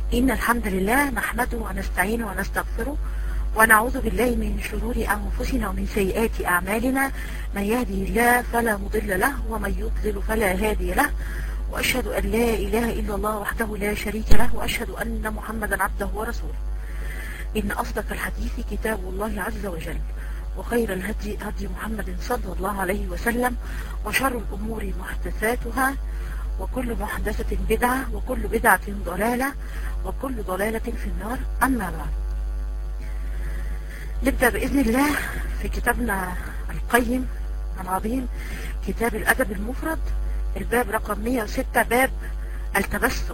إن الحمد لله نحمده ونستعينه ونستغفره ونعوذ بالله من شرور أنفسنا ومن سيئات أعمالنا من يهدي الله فلا مضل له ومن يضلل فلا هادي له وأشهد أن لا إله إلا الله وحده لا شريك له وأشهد أن محمدا عبده ورسوله إن أصدق الحديث كتاب الله عز وجل وخير الهدي هدي محمد صلى الله عليه وسلم وشر الأمور محدثاتها وكل محدثة بدعة وكل بدعة ضلالة وكل ضلالة في النار أما بعد نبدأ بإذن الله في كتابنا القيم العظيم كتاب الأدب المفرد الباب رقم 106 باب التبسم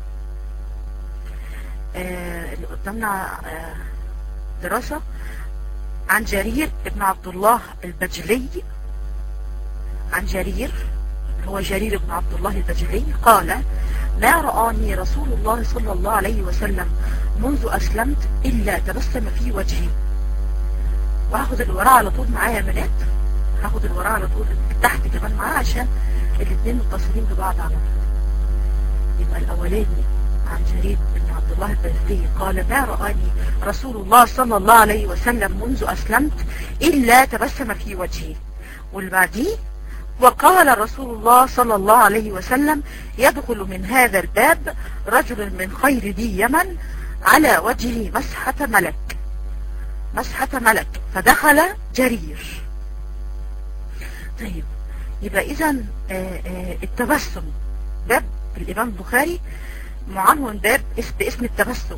آه اللي قدامنا آه دراسة عن جرير ابن عبد الله البجلي عن جرير هو جرير بن عبد الله البجلي قال ما رآني رسول الله صلى الله عليه وسلم منذ أسلمت إلا تبسم في وجهي وهاخد الوراء على طول معايا يا بنات هاخد الوراء على طول تحت كمان معاه عشان الاثنين متصلين ببعض على طول يبقى الأولاني عن جرير بن عبد الله البجلي قال ما رآني رسول الله صلى الله عليه وسلم منذ أسلمت إلا تبسم في وجهي واللي بعديه وقال رسول الله صلى الله عليه وسلم يدخل من هذا الباب رجل من خير دي يمن على وجهه مسحة ملك مسحة ملك فدخل جرير طيب يبقى اذا التبسم باب الامام البخاري معنون باب باسم التبسم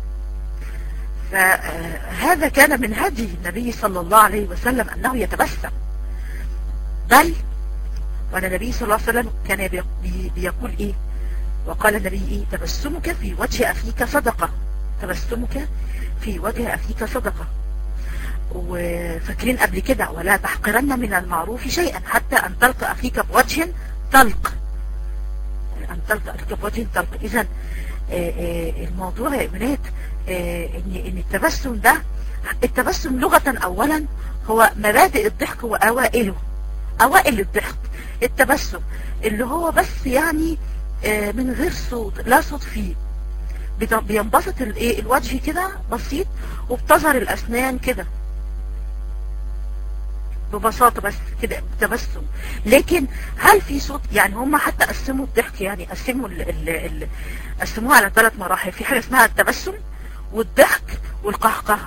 فهذا كان من هدي النبي صلى الله عليه وسلم انه يتبسم بل وأن النبي صلى الله عليه وسلم كان بي بيقول إيه وقال النبي إيه تبسمك في وجه أخيك صدقة تبسمك في وجه أخيك صدقة وفاكرين قبل كده ولا تحقرن من المعروف شيئا حتى أن تلقى أخيك بوجه طلق أن تلقى أخيك بوجه طلق إذا الموضوع يا بنات إن, إن التبسم ده التبسم لغة أولا هو مبادئ الضحك وأوائله أوائل الضحك التبسم اللي هو بس يعني من غير صوت لا صوت فيه بينبسط الايه الوجه كده بسيط وبتظهر الاسنان كده ببساطة بس كده تبسم لكن هل في صوت يعني هم حتى قسموا الضحك يعني قسموا ال ال ال قسموها على ثلاث مراحل في حاجة اسمها التبسم والضحك والقهقهه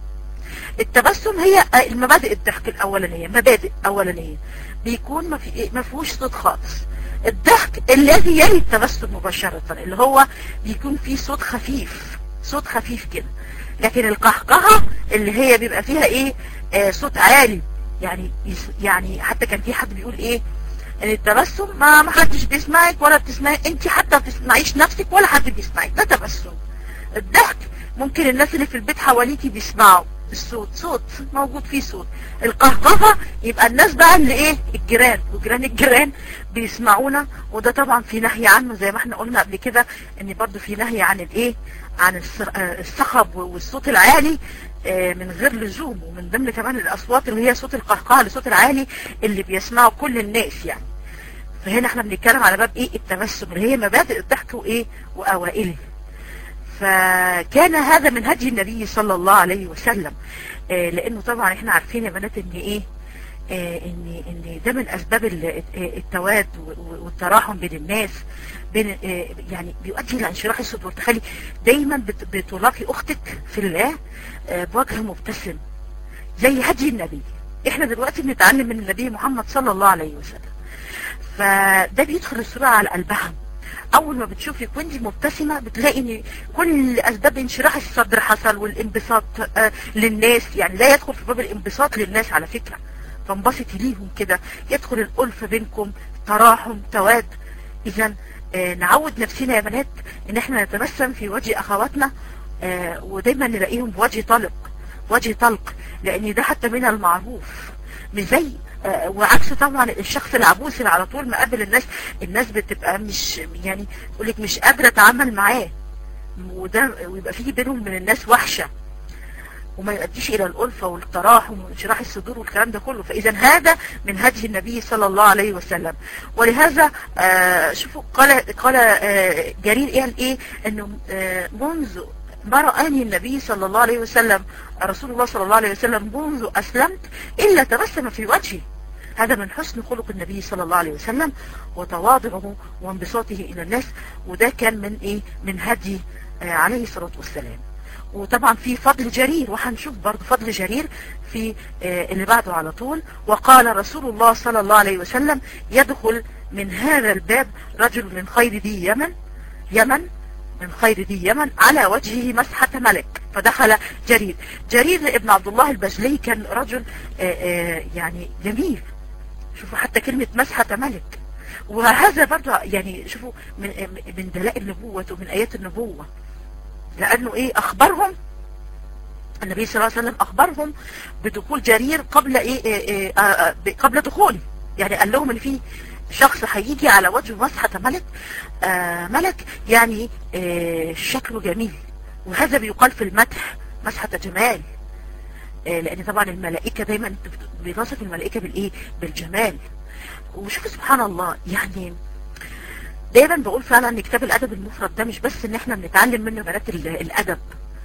التبسم هي المبادئ الضحك الاولانيه مبادئ اولانيه بيكون ما في ما فيهوش صوت خالص الضحك الذي يلي التبسم مباشره اللي هو بيكون فيه صوت خفيف صوت خفيف كده لكن القهقهه اللي هي بيبقى فيها ايه آه صوت عالي يعني يعني حتى كان في حد بيقول ايه ان التبسم ما ما حدش بيسمعك ولا بتسمعي انت حتى ما بتسمعيش نفسك ولا حد بيسمعك ده تبسم الضحك ممكن الناس اللي في البيت حواليكي بيسمعوا الصوت صوت موجود فيه صوت القهقهة يبقى الناس بقى اللي ايه الجيران وجيران الجيران بيسمعونا وده طبعا في نهي عنه زي ما احنا قلنا قبل كده ان برضو في نهي عن الايه عن الصخب والصوت العالي من غير لزوم ومن ضمن كمان الاصوات اللي هي صوت القهقهة الصوت العالي اللي بيسمعه كل الناس يعني فهنا احنا بنتكلم على باب ايه التبسم اللي هي مبادئ الضحك وايه واوائله فكان هذا من هدي النبي صلى الله عليه وسلم آه لانه طبعا احنا عارفين يا بنات ان ايه آه ان ان ده من اسباب التواد والتراحم بين الناس بين آه يعني بيؤدي الى انشراح الصدور تخلي دايما بتلاقي اختك في الله بوجه مبتسم زي هدي النبي احنا دلوقتي بنتعلم من النبي محمد صلى الله عليه وسلم فده بيدخل السرعه على قلبها اول ما بتشوفك وانت مبتسمة بتلاقي ان كل اسباب انشراح الصدر حصل والانبساط آه للناس يعني لا يدخل في باب الانبساط للناس على فكرة فانبسطي ليهم كده يدخل الالفة بينكم تراحم تواد اذا آه نعود نفسنا يا بنات ان احنا نتبسم في وجه اخواتنا آه ودايما نلاقيهم بوجه طلق وجه طلق لان ده حتى من المعروف مش زي آه وعكس طبعا الشخص العبوس اللي على طول مقابل الناس الناس بتبقى مش يعني يقول لك مش قادره اتعامل معاه وده ويبقى فيه بينهم من الناس وحشه وما يؤديش الى الالفة والتراحم وانشراح الصدور والكلام ده كله فاذا هذا من هدي النبي صلى الله عليه وسلم ولهذا آه شوفوا قال قال آه جرير قال ايه انه آه منذ ما رآني النبي صلى الله عليه وسلم رسول الله صلى الله عليه وسلم منذ أسلمت إلا تبسم في وجهي هذا من حسن خلق النبي صلى الله عليه وسلم وتواضعه وانبساطه إلى الناس وده كان من إيه من هدي عليه الصلاة والسلام وطبعا في فضل جرير وهنشوف برضه فضل جرير في اللي بعده على طول وقال رسول الله صلى الله عليه وسلم يدخل من هذا الباب رجل من خير ذي يمن يمن من خير ذي يمن على وجهه مسحة ملك فدخل جرير جرير ابن عبد الله البجلي كان رجل آآ آآ يعني جميل شوفوا حتى كلمة مسحة ملك وهذا برضو يعني شوفوا من, من دلائل نبوة ومن آيات النبوة لأنه إيه أخبرهم النبي صلى الله عليه وسلم أخبرهم بدخول جرير قبل إيه, إيه, إيه قبل دخوله يعني قال لهم ان في شخص هيجي على وجه مسحة ملك آه ملك يعني آه شكله جميل وهذا بيقال في المدح مسحة جمال آه لان طبعا الملائكة دايما بنصف الملائكة بالايه بالجمال وشوف سبحان الله يعني دايما بقول فعلا ان كتاب الادب المفرد ده مش بس ان احنا بنتعلم منه بنات الادب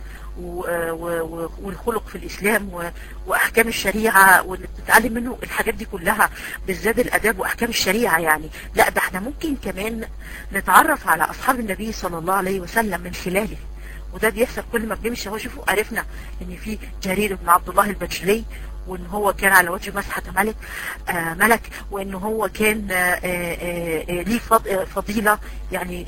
والخلق في الإسلام وأحكام الشريعة ونتعلم منه الحاجات دي كلها بالذات الأداب وأحكام الشريعة يعني لا ده احنا ممكن كمان نتعرف على أصحاب النبي صلى الله عليه وسلم من خلاله وده بيحصل كل ما بنمشي هو شوفوا عرفنا ان في جرير بن عبد الله البجلي وان هو كان على وجه مسحة ملك آه ملك وان هو كان آه آه ليه فضيلة يعني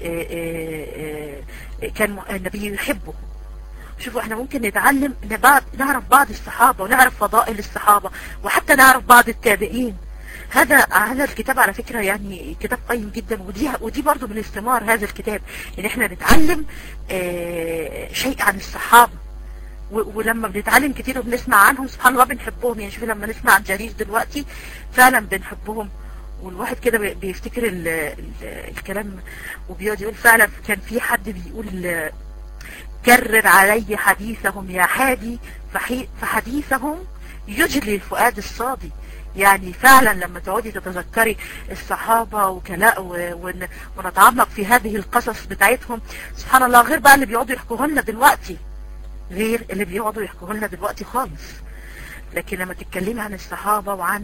كان النبي يحبه شوفوا احنا ممكن نتعلم بعض نعرف بعض الصحابة ونعرف فضائل الصحابة وحتى نعرف بعض التابعين هذا هذا الكتاب على فكرة يعني كتاب قيم جدا ودي ودي برضو من استمار هذا الكتاب ان احنا نتعلم اه شيء عن الصحابة ولما بنتعلم كتير وبنسمع عنهم سبحان الله بنحبهم يعني شوفي لما نسمع عن جرير دلوقتي فعلا بنحبهم والواحد كده بيفتكر ال ال الكلام وبيقعد يقول فعلا كان في حد بيقول كرر علي حديثهم يا حادي فحديثهم يجلي الفؤاد الصادي يعني فعلا لما تقعدي تتذكري الصحابة وكلاء ونتعمق في هذه القصص بتاعتهم سبحان الله غير بقى اللي بيقعدوا يحكوه لنا دلوقتي غير اللي بيقعدوا يحكوه لنا دلوقتي خالص لكن لما تتكلمي عن الصحابة وعن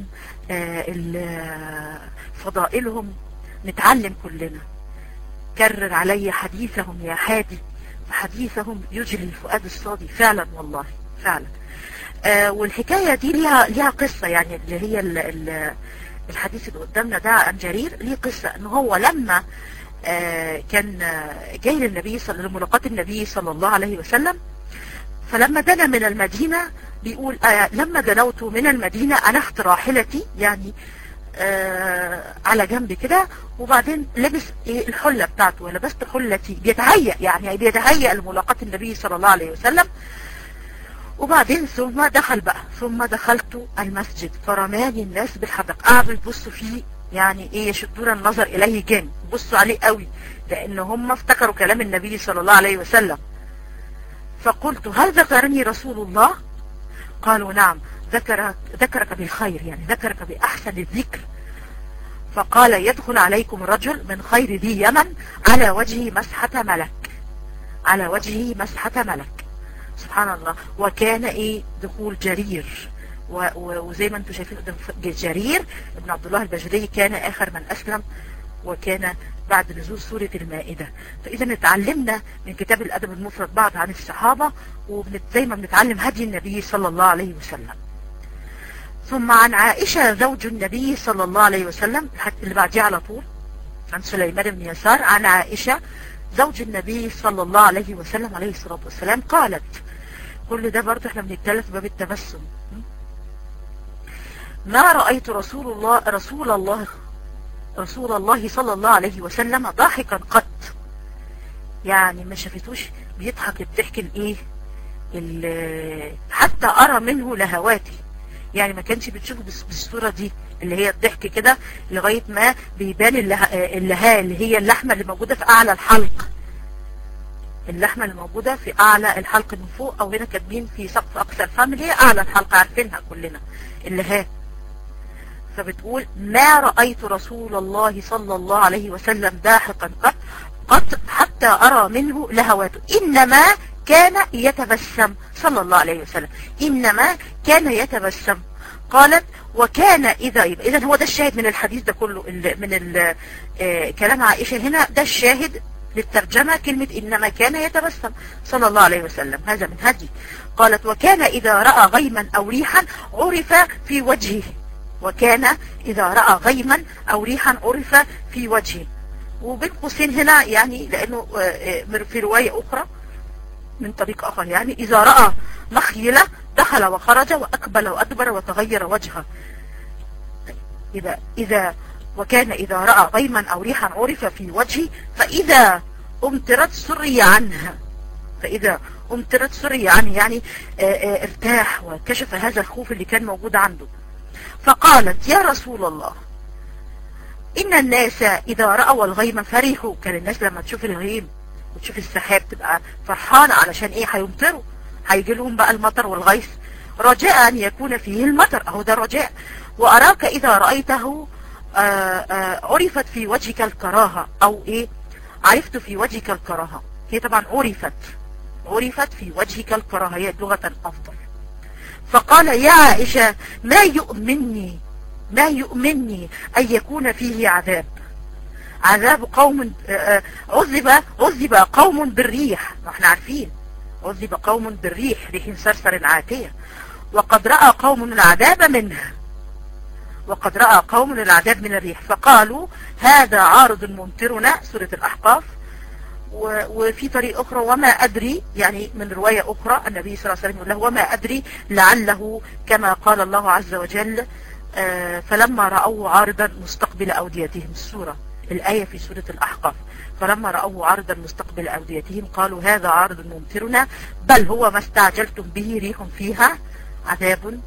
فضائلهم نتعلم كلنا كرر علي حديثهم يا حادي حديثهم يجري الفؤاد الصادي فعلا والله فعلا آه والحكاية دي ليها, ليها قصة يعني اللي هي ال ال الحديث اللي قدامنا ده عن جرير ليه قصة ان هو لما آه كان جاي للنبي صلى لملاقاة النبي صلى الله عليه وسلم فلما دنا من المدينة بيقول آه لما دنوت من المدينة أنخت راحلتي يعني آه على جنب كده وبعدين لبس ايه الحلة بتاعته ولبست حلتي بيتهيأ يعني بيتهيأ لملاقاة النبي صلى الله عليه وسلم وبعدين ثم دخل بقى ثم دخلت المسجد فرماني الناس بالحدق قعدوا يبصوا فيه يعني ايه يشدون النظر اليه جامد بصوا عليه قوي لان هم افتكروا كلام النبي صلى الله عليه وسلم فقلت هل ذكرني رسول الله قالوا نعم ذكرك, ذكرك بالخير يعني ذكرك بأحسن الذكر فقال يدخل عليكم رجل من خير ذي يمن على وجهه مسحة ملك على وجهه مسحة ملك سبحان الله وكان ايه دخول جرير وزي ما انتم شايفين جرير ابن عبد الله البجري كان اخر من اسلم وكان بعد نزول سورة المائدة فإذا اتعلمنا من كتاب الأدب المفرد بعض عن الصحابة وزي ما بنتعلم هدي النبي صلى الله عليه وسلم ثم عن عائشة زوج النبي صلى الله عليه وسلم اللي بعديه على طول عن سليمان بن يسار عن عائشة زوج النبي صلى الله عليه وسلم عليه الصلاة والسلام قالت كل ده برضه احنا بنتكلم في باب التبسم ما رأيت رسول الله رسول الله رسول الله صلى الله عليه وسلم ضاحكا قط يعني ما شافتوش بيضحك الضحك الايه حتى ارى منه لهواتي يعني ما كانش بتشوفه بالصورة دي اللي هي الضحك كده لغاية ما بيبان اللها اللي هي اللحمة اللي موجودة في اعلى الحلق اللحمة اللي موجودة في اعلى الحلق من فوق او هنا كاتبين في سقف اقصى الفم اللي هي اعلى الحلقة عارفينها كلنا اللي ها فبتقول ما رأيت رسول الله صلى الله عليه وسلم ضاحكا قط قط حتى أرى منه لهواته إنما كان يتبسم صلى الله عليه وسلم إنما كان يتبسم قالت وكان إذا إذا هو ده الشاهد من الحديث ده كله من ال آه، كلام عائشة هنا ده الشاهد للترجمة كلمة إنما كان يتبسم صلى الله عليه وسلم هذا من هدي قالت وكان إذا رأى غيما أو ريحا عرف في وجهه وكان إذا رأى غيما أو ريحا عرف في وجهه وبين قوسين هنا يعني لأنه آه، آه، في رواية أخرى من طريق آخر يعني إذا رأى مخيلة دخل وخرج وأقبل وأدبر وتغير وجهه إذا, إذا وكان إذا رأى غيما أو ريحا عرف في وجهه فإذا أمترت سري عنها فإذا أمترت سري عنه يعني آه، آه، ارتاح وكشف هذا الخوف اللي كان موجود عنده فقالت يا رسول الله إن الناس إذا رأوا الغيم فرحوا كان الناس لما تشوف الغيم وتشوف السحاب تبقى فرحانة علشان إيه هيمطروا هيجي لهم بقى المطر والغيث رجاء أن يكون فيه المطر أهو ده رجاء وأراك إذا رأيته آآ آه، آآ عرفت في وجهك الكراهة أو إيه عرفت في وجهك الكراهة هي طبعا عرفت عرفت في وجهك الكراهة هي لغة أفضل فقال يا عائشة ما يؤمنني ما يؤمنني أن يكون فيه عذاب عذاب قوم آه، آه، عذب عذب قوم بالريح ما احنا عارفين عذب قوم بالريح ريح سرسر عاتية وقد رأى قوم العذاب منها وقد رأى قوم العذاب من الريح فقالوا هذا عارض ممطرنا سورة الأحقاف وفي طريق أخرى وما أدري يعني من رواية أخرى النبي صلى الله عليه وسلم يقول له وما أدري لعله كما قال الله عز وجل آه، فلما رأوه عارضا مستقبل أوديتهم السورة الآية في سورة الأحقاف فلما رأوه عارضا مستقبل أوديتهم قالوا هذا عارض ممطرنا بل هو ما استعجلتم به ريح فيها عذاب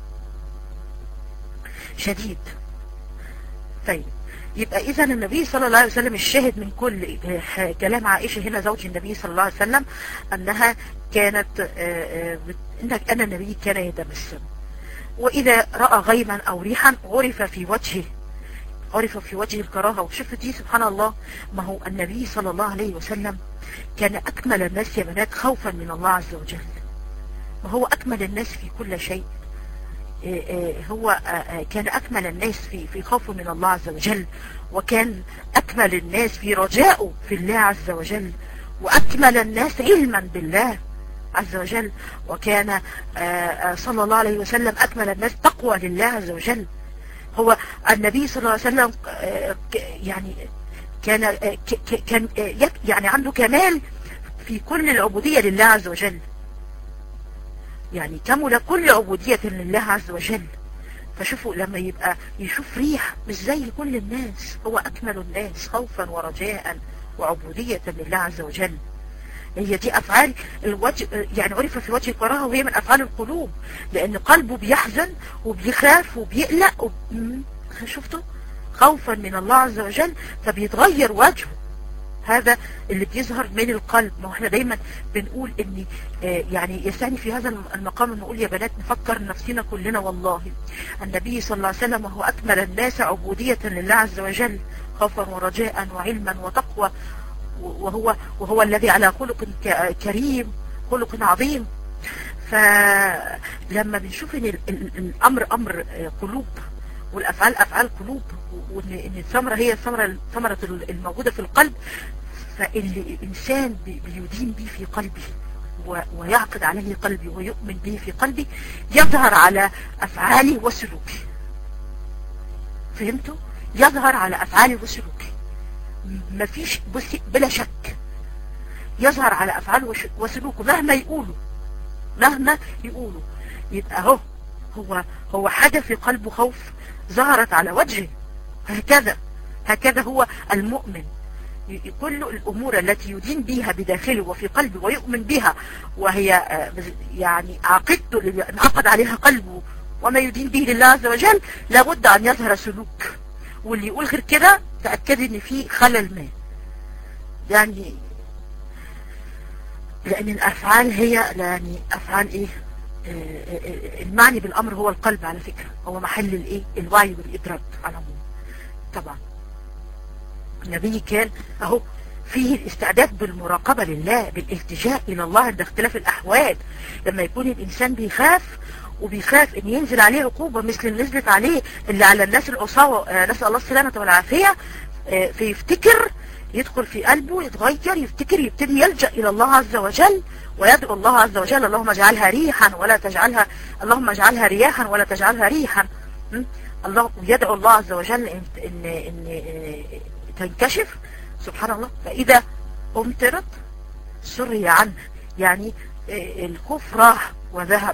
شديد طيب يبقى اذا النبي صلى الله عليه وسلم الشاهد من كل كلام عائشة هنا زوج النبي صلى الله عليه وسلم انها كانت آه، آه، انك ان النبي كان يتبسم واذا رأى غيما او ريحا عرف في وجهه عرف في وجه الكراهة وشوف دي سبحان الله ما هو النبي صلى الله عليه وسلم كان أكمل الناس يا بنات خوفا من الله عز وجل ما هو أكمل الناس في كل شيء إيه، إيه، هو آه، آه، كان أكمل الناس في في خوفه من الله عز وجل وكان أكمل الناس في رجائه في الله عز وجل وأكمل الناس علما بالله عز وجل وكان آه، صلى الله عليه وسلم أكمل الناس تقوى لله عز وجل هو النبي صلى الله عليه وسلم يعني كان كان يعني عنده كمال في كل العبودية لله عز وجل يعني كمل كل عبودية لله عز وجل فشوفوا لما يبقى يشوف ريح مش زي كل الناس هو أكمل الناس خوفا ورجاء وعبودية لله عز وجل هي دي أفعال الوجه يعني عرف في وجه الكراهة وهي من أفعال القلوب لأن قلبه بيحزن وبيخاف وبيقلق وب... شفتوا خوفا من الله عز وجل فبيتغير وجهه هذا اللي بيظهر من القلب ما احنا دايما بنقول ان آه، يعني يسعني في هذا المقام نقول يا بنات نفكر نفسنا كلنا والله النبي صلى الله عليه وسلم هو اكمل الناس عبودية لله عز وجل خوفا ورجاء وعلما وتقوى وهو وهو الذي على خلق كريم خلق عظيم فلما بنشوف ان الامر امر آه، قلوب والافعال افعال قلوب وان الثمره هي الثمره الثمره الموجوده في القلب فاللي الانسان بيدين به في قلبه ويعقد عليه قلبي ويؤمن به في قلبي يظهر على افعاله وسلوكه فهمتوا يظهر على افعاله وسلوكه مفيش بصي بلا شك يظهر على افعاله وسلوكه مهما يقولوا مهما يقولوا يبقى اهو هو هو حاجة في قلبه خوف ظهرت على وجهه هكذا هكذا هو المؤمن كل الأمور التي يدين بها بداخله وفي قلبه ويؤمن بها وهي آه، يعني عقدته اللي انعقد عليها قلبه وما يدين به لله عز وجل لابد أن يظهر سلوك واللي يقول غير كده تأكد ان في خلل ما يعني لان الافعال هي يعني افعال ايه آه، آه، آه، المعني بالامر هو القلب على فكرة هو محل الايه الوعي والادراك على العموم طبعا النبي كان اهو فيه الاستعداد بالمراقبة لله بالالتجاء الى الله عند اختلاف الاحوال لما يكون الانسان بيخاف وبيخاف ان ينزل عليه عقوبة مثل اللي نزلت عليه اللي على الناس العصاوة نسأل الله السلامة والعافية فيفتكر يدخل في قلبه يتغير يفتكر يبتدي يلجأ إلى الله عز وجل ويدعو الله عز وجل اللهم اجعلها ريحا ولا تجعلها اللهم اجعلها رياحا ولا تجعلها ريحا الله يدعو الله عز وجل إن, إن, إن تنكشف سبحان الله فإذا أمطرت سري عنه يعني الخوف راح وذهب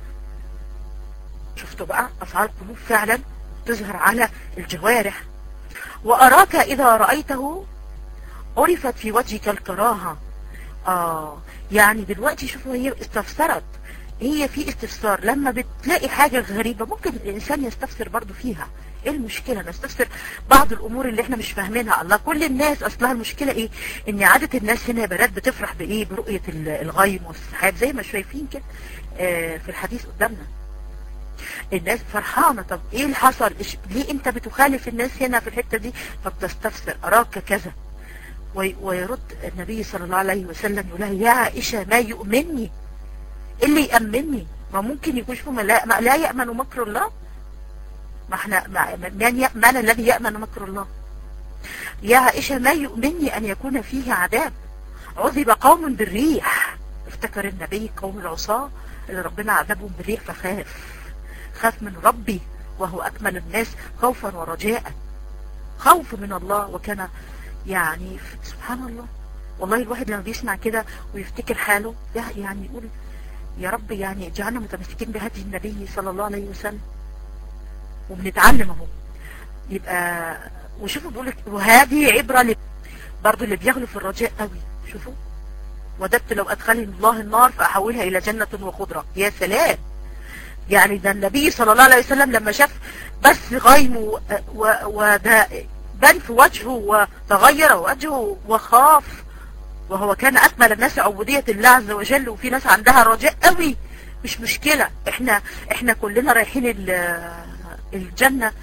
شفتوا بقى أفعال القلوب فعلا تظهر على الجوارح وأراك إذا رأيته عرفت في وجهك الكراهة آه يعني دلوقتي شوفوا هي استفسرت هي في استفسار لما بتلاقي حاجة غريبة ممكن الإنسان يستفسر برضو فيها ايه المشكلة نستفسر بعض الامور اللي احنا مش فاهمينها الله كل الناس اصلها المشكلة ايه ان عادة الناس هنا يا بنات بتفرح بايه برؤية الغيم والسحاب زي ما شايفين كده آه في الحديث قدامنا الناس فرحانة طب ايه اللي حصل إيش ليه انت بتخالف الناس هنا في الحتة دي فبتستفسر اراك كذا ويرد النبي صلى الله عليه وسلم يقول لها يا عائشة ما يؤمنني اللي يأمنني ما ممكن يكون شوفوا ما لا, ما لا يأمن مكر الله ما احنا من, من الذي يأمن مكر الله يا عائشة ما يؤمنني أن يكون فيه عذاب عذب قوم بالريح افتكر النبي قوم العصاة اللي ربنا عذبهم بالريح فخاف خاف من ربي وهو أكمل الناس خوفا ورجاء خوف من الله وكان يعني سبحان الله والله الواحد لما بيسمع كده ويفتكر حاله يعني يقول يا رب يعني اجعلنا متمسكين بهدي النبي صلى الله عليه وسلم وبنتعلم اهو يبقى وشوفوا بيقول لك وهذه عبره ل... برضه اللي بيغلو في الرجاء قوي شوفوا وددت لو ادخلني الله النار فاحولها الى جنه وخضره يا سلام يعني ده النبي صلى الله عليه وسلم لما شاف بس غيم وده بان في وجهه وتغير وجهه وخاف وهو كان أكمل الناس عبودية الله عز وجل وفي ناس عندها رجاء قوي مش مشكلة احنا احنا كلنا رايحين الجنة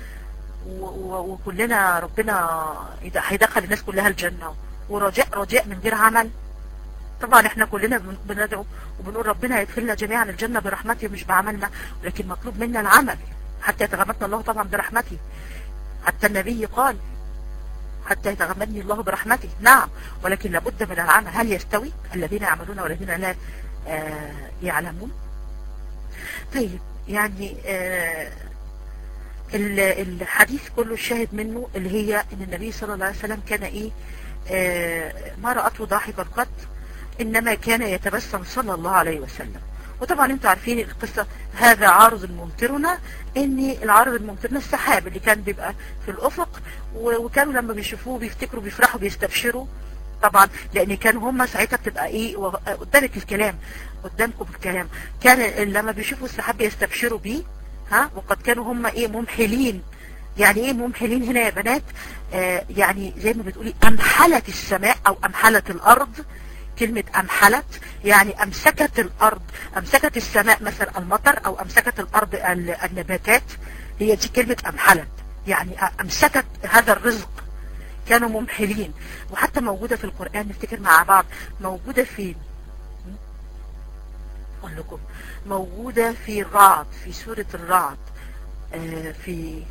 وكلنا ربنا هيدخل الناس كلها الجنة ورجاء رجاء من غير عمل طبعا احنا كلنا بندعو وبنقول ربنا يدخلنا جميعا الجنة برحمته مش بعملنا ولكن مطلوب منا العمل حتى يتغمدنا الله طبعا برحمته حتى النبي قال حتى يتغمدني الله برحمته نعم ولكن لابد من العمل هل يستوي الذين يعملون والذين لا آه يعلمون طيب يعني آه الحديث كله الشاهد منه اللي هي ان النبي صلى الله عليه وسلم كان ايه آه ما رأته ضاحكا قط انما كان يتبسم صلى الله عليه وسلم وطبعا انتوا عارفين القصة هذا عارض ممطرنا ان العارض الممطرنا السحاب اللي كان بيبقى في الافق وكانوا لما بيشوفوه بيفتكروا بيفرحوا بيستبشروا طبعا لان كانوا هم ساعتها بتبقى ايه قدامك الكلام قدامكم الكلام كان لما بيشوفوا السحاب بيستبشروا بيه ها وقد كانوا هم ايه ممحلين يعني ايه ممحلين هنا يا بنات آه يعني زي ما بتقولي امحلت السماء او امحلت الارض كلمة أمحلت يعني أمسكت الأرض أمسكت السماء مثلا المطر أو أمسكت الأرض النباتات هي دي كلمة أمحلت يعني أمسكت هذا الرزق كانوا ممحلين وحتى موجودة في القرآن نفتكر مع بعض موجودة في أقول لكم موجودة في الرعد في سورة الرعد آه في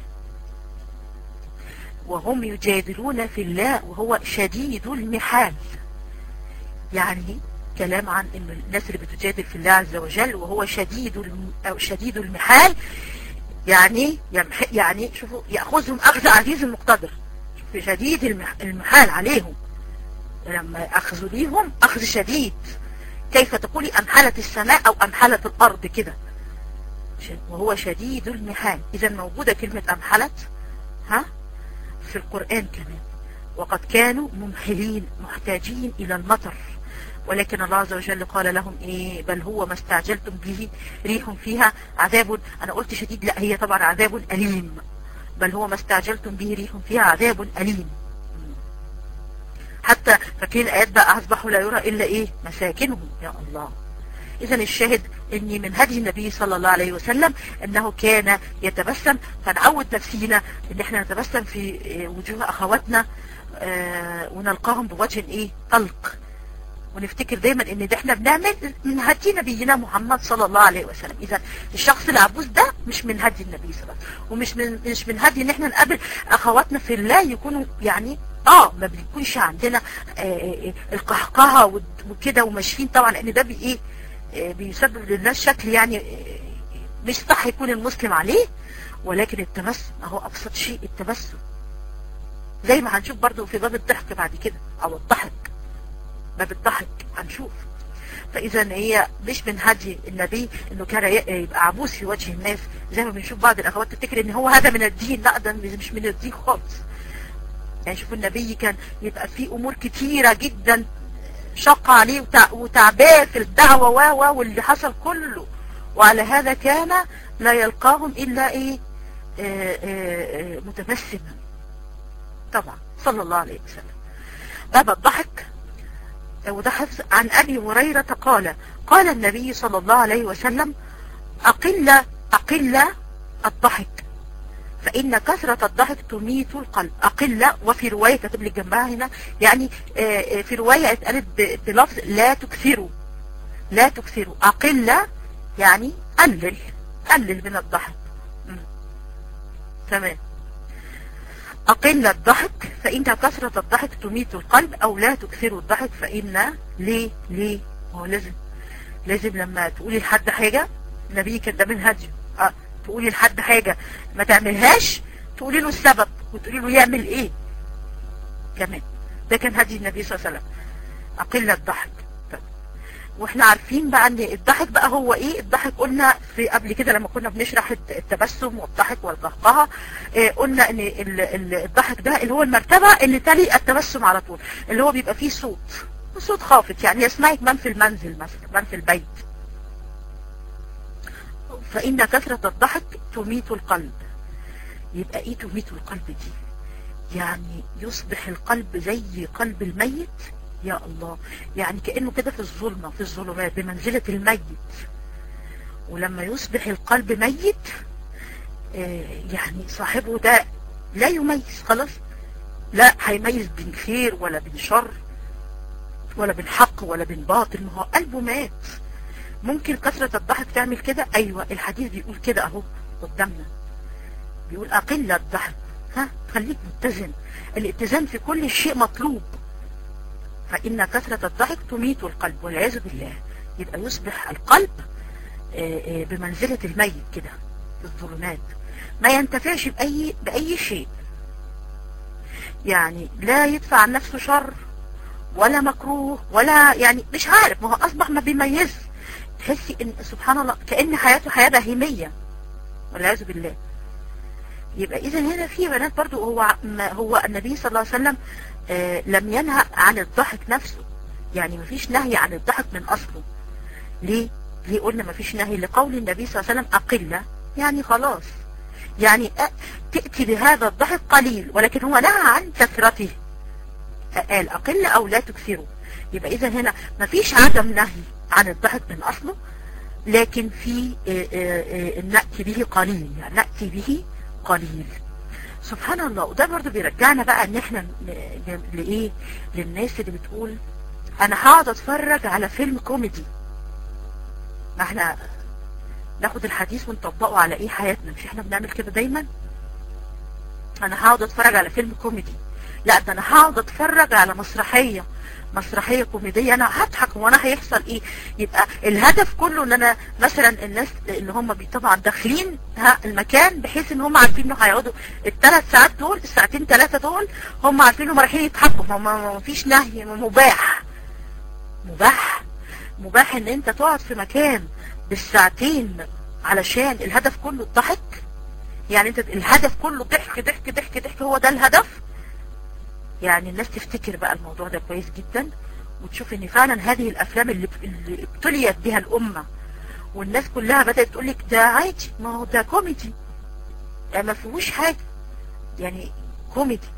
وهم يجادلون في الله وهو شديد المحال يعني كلام عن ان الناس اللي بتجادل في الله عز وجل وهو شديد أو شديد المحال يعني يمح يعني شوفوا ياخذهم اخذ عزيز المقتدر في شديد المحال عليهم لما اخذوا ليهم اخذ شديد كيف تقولي امحلت السماء او امحلت الارض كده وهو شديد المحال اذا موجودة كلمة امحلت ها في القرآن كمان وقد كانوا ممحلين محتاجين الى المطر ولكن الله عز وجل قال لهم ايه بل هو ما استعجلتم به ريح فيها عذاب انا قلت شديد لا هي طبعا عذاب أليم بل هو ما استعجلتم به ريح فيها عذاب أليم حتى فاكرين ايات بقى اصبحوا لا يرى الا ايه مساكنهم يا الله اذا الشاهد اني من هدي النبي صلى الله عليه وسلم انه كان يتبسم فنعود نفسينا ان احنا نتبسم في وجوه اخواتنا آه ونلقاهم بوجه ايه طلق ونفتكر دايما ان ده احنا بنعمل من هدي نبينا محمد صلى الله عليه وسلم اذا الشخص العبوس ده مش من هدي النبي صلى الله عليه وسلم ومش من مش من هدي ان احنا نقابل اخواتنا في الله يكونوا يعني اه ما بيكونش عندنا آه القهقهه وكده وماشيين طبعا لان ده بي ايه آه بيسبب للناس شكل يعني آه مش صح يكون المسلم عليه ولكن التبسم اهو ابسط شيء التبسم زي ما هنشوف برضو في باب الضحك بعد كده او الضحك باب الضحك هنشوف فاذا هي مش من هدي النبي انه كان يبقى عبوس في وجه الناس زي ما بنشوف بعض الاخوات تفتكر ان هو هذا من الدين لا ده مش من الدين خالص يعني شوف النبي كان يبقى في امور كتيرة جدا شق عليه وتعباه في الدعوة و واللي حصل كله وعلى هذا كان لا يلقاهم الا ايه آآ آآ متبسما طبعا صلى الله عليه وسلم باب الضحك وده حفظ عن أبي هريرة قال قال النبي صلى الله عليه وسلم أقل أقل الضحك فإن كثرة الضحك تميت القلب أقل وفي رواية كتب لي جنبها هنا يعني في رواية اتقالت بلفظ لا تكثروا لا تكثروا أقل يعني قلل قلل من الضحك تمام أقل الضحك فإن كثرة الضحك تميت القلب أو لا تكثروا الضحك فإن ليه ليه هو لازم لازم لما تقولي لحد حاجة النبي كان ده من هديه أه تقولي لحد حاجة ما تعملهاش تقولي له السبب وتقولي له يعمل ايه كمان ده كان هدي النبي صلى الله عليه وسلم أقل الضحك واحنا عارفين بقى ان الضحك بقى هو ايه الضحك قلنا في قبل كده لما كنا بنشرح التبسم والضحك والقهقهه اه قلنا ان الضحك ده اللي هو المرتبة اللي تلي التبسم على طول اللي هو بيبقى فيه صوت صوت خافت يعني يسمعك من في المنزل مثلا من في البيت فإن كثرة الضحك تميت القلب يبقى ايه تميت القلب دي يعني يصبح القلب زي قلب الميت يا الله يعني كأنه كده في الظلمة في الظلمات بمنزلة الميت ولما يصبح القلب ميت آه يعني صاحبه ده لا يميز خلاص لا هيميز بين خير ولا بين شر ولا بين حق ولا بين باطل ما هو قلبه مات ممكن كثرة الضحك تعمل كده ايوه الحديث بيقول كده اهو قدامنا بيقول اقل الضحك ها خليك متزن الاتزان في كل شيء مطلوب فإن كثرة الضحك تميت القلب والعياذ بالله يبقى يصبح القلب بمنزلة الميت كده في الظلمات ما ينتفعش بأي, بأي شيء يعني لا يدفع عن نفسه شر ولا مكروه ولا يعني مش عارف ما هو أصبح ما بيميز تحسي ان سبحان الله كأن حياته حياة بهيمية والعياذ بالله يبقى اذا هنا في بنات برضو هو ما هو النبي صلى الله عليه وسلم آه لم ينهى عن الضحك نفسه يعني مفيش نهي عن الضحك من اصله ليه ليه قلنا مفيش نهي لقول النبي صلى الله عليه وسلم اقل يعني خلاص يعني تأتي بهذا الضحك قليل ولكن هو نهى عن كثرته قال اقل او لا تكثروا يبقى اذا هنا مفيش عدم نهي عن الضحك من اصله لكن في نأتي به قليل يعني نأتي به قليل سبحان الله وده برضو بيرجعنا بقى ان احنا لايه للناس اللي بتقول انا هقعد اتفرج على فيلم كوميدي ما احنا ناخد الحديث ونطبقه على ايه حياتنا مش احنا بنعمل كده دايما انا هقعد اتفرج على فيلم كوميدي لا ده انا هقعد اتفرج على مسرحية مسرحية كوميدية انا هضحك وانا هيحصل ايه يبقى الهدف كله ان انا مثلا الناس اللي هم طبعا داخلين المكان بحيث ان هم عارفين انه هيقعدوا الثلاث ساعات دول الساعتين ثلاثة دول هم عارفين انهم رايحين يضحكوا هم ما فيش نهي مباح مباح مباح ان انت تقعد في مكان بالساعتين علشان الهدف كله الضحك يعني انت الهدف كله ضحك ضحك ضحك ضحك هو ده الهدف يعني الناس تفتكر بقى الموضوع ده كويس جدا وتشوف ان فعلا هذه الافلام اللي, اللي ابتليت بها الامة والناس كلها بدأت تقول لك ده عادي ما هو ده كوميدي يعني ما فيهوش حاجة يعني كوميدي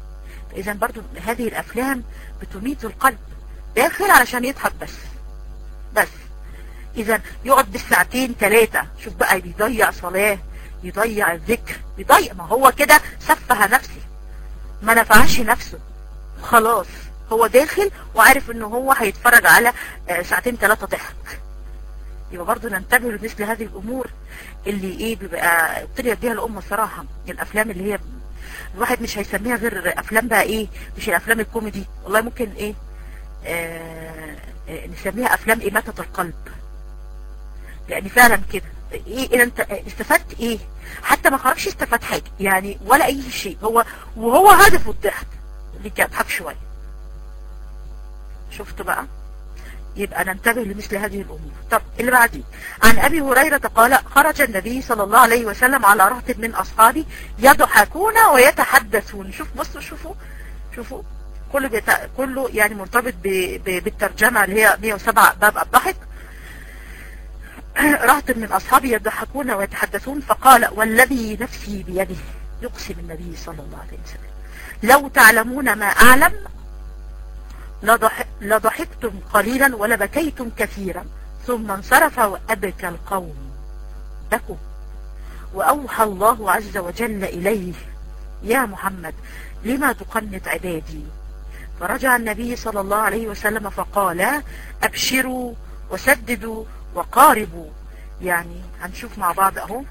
اذا برضو هذه الافلام بتميت القلب داخل علشان يضحك بس بس اذا يقعد بالساعتين ثلاثة شوف بقى بيضيع صلاة يضيع الذكر يضيع ما هو كده سفه نفسي ما نفعش نفسه خلاص هو داخل وعارف انه هو هيتفرج على ساعتين ثلاثة ضحك يبقى برضه ننتبه لمثل هذه الامور اللي ايه بيبقى ابتديت بيها الامه صراحه الافلام اللي هي الواحد مش هيسميها غير افلام بقى ايه مش الافلام الكوميدي والله ممكن ايه آه نسميها افلام اماتة القلب يعني فعلا كده ايه إيه انت استفدت ايه حتى ما خرجش استفاد حاجة يعني ولا اي شيء هو وهو هدفه الضحك اللي يضحك شوية شفت بقى يبقى ننتبه لمثل هذه الأمور طب اللي بعدين عن أبي هريرة قال خرج النبي صلى الله عليه وسلم على رهط من أصحابه يضحكون ويتحدثون شوف بصوا شوفوا شوفوا كله بيت... كله يعني مرتبط ب... ب... بالترجمة اللي هي 107 باب الضحك رهط من أصحابه يضحكون ويتحدثون فقال والذي نفسي بيده يقسم النبي صلى الله عليه وسلم لو تعلمون ما أعلم لضح... لضحكتم قليلا ولبكيتم كثيرا ثم انصرف وأبكى القوم بكوا وأوحى الله عز وجل إليه يا محمد لما تقنط عبادي فرجع النبي صلى الله عليه وسلم فقال أبشروا وسددوا وقاربوا يعني هنشوف مع بعض اهو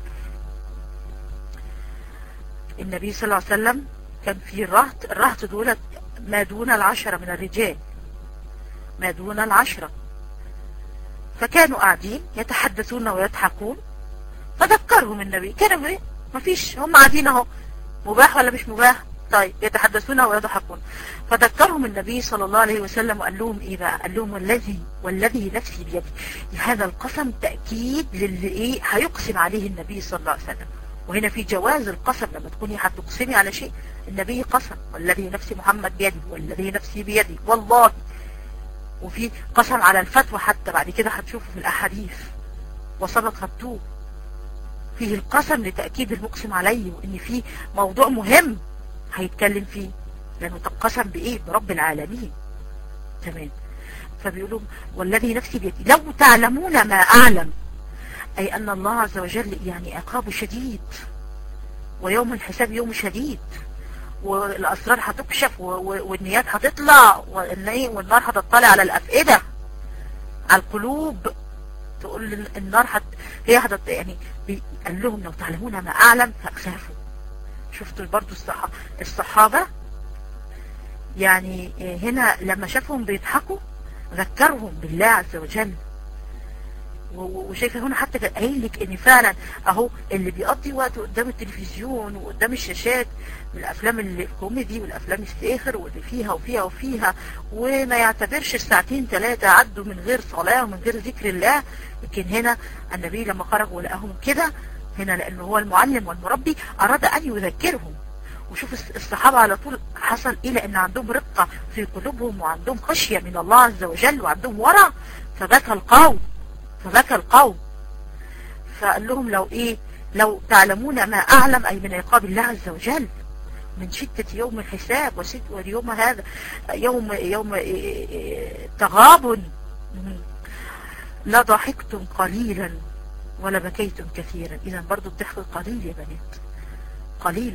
النبي صلى الله عليه وسلم كان في الرهط الرهط دولت ما دون العشرة من الرجال ما دون العشرة فكانوا قاعدين يتحدثون ويضحكون فذكرهم النبي كانوا ايه مفيش هم قاعدين اهو مباح ولا مش مباح طيب يتحدثون ويضحكون فذكرهم النبي صلى الله عليه وسلم وقال لهم ايه بقى قال لهم والذي والذي نفسي بيده هذا القسم تأكيد للي ايه هيقسم عليه النبي صلى الله عليه وسلم وهنا في جواز القسم لما تكوني هتقسمي على شيء النبي قسم والذي نفسي محمد بيده والذي نفسي بيده والله وفي قسم على الفتوى حتى بعد كده هتشوفوا في الاحاديث وسبق خدتوه فيه القسم لتأكيد المقسم عليه وان في موضوع مهم هيتكلم فيه لانه تقسم بايه برب العالمين تمام فبيقولوا والذي نفسي بيدي لو تعلمون ما اعلم اي ان الله عز وجل يعني عقابه شديد ويوم الحساب يوم شديد والاسرار هتكشف والنيات هتطلع والنار هتطلع على الافئدة على القلوب تقول النار هت... هي هت... يعني قال لهم لو تعلمون ما اعلم فاخافوا شفتوا برضو الصحابة, الصحابة يعني هنا لما شافهم بيضحكوا ذكرهم بالله عز وجل وشايفه هنا حتى قايل لك ان فعلا اهو اللي بيقضي وقته قدام التلفزيون وقدام الشاشات من الافلام الكوميدي والافلام الساخر واللي فيها وفيها وفيها وما يعتبرش الساعتين ثلاثة عدوا من غير صلاة ومن غير ذكر الله لكن هنا النبي لما خرج ولقاهم كده هنا لانه هو المعلم والمربي اراد ان يذكرهم وشوف الصحابة على طول حصل الى ان عندهم رقة في قلوبهم وعندهم خشية من الله عز وجل وعندهم ورع فبكى القوم فبكى القوم فقال لهم لو ايه لو تعلمون ما اعلم اي من عقاب الله عز وجل من شدة يوم الحساب وست واليوم هذا يوم يوم تغابن لضحكتم قليلا ولا بكيتم كثيرا اذا برضو الضحك قليل يا بنات قليل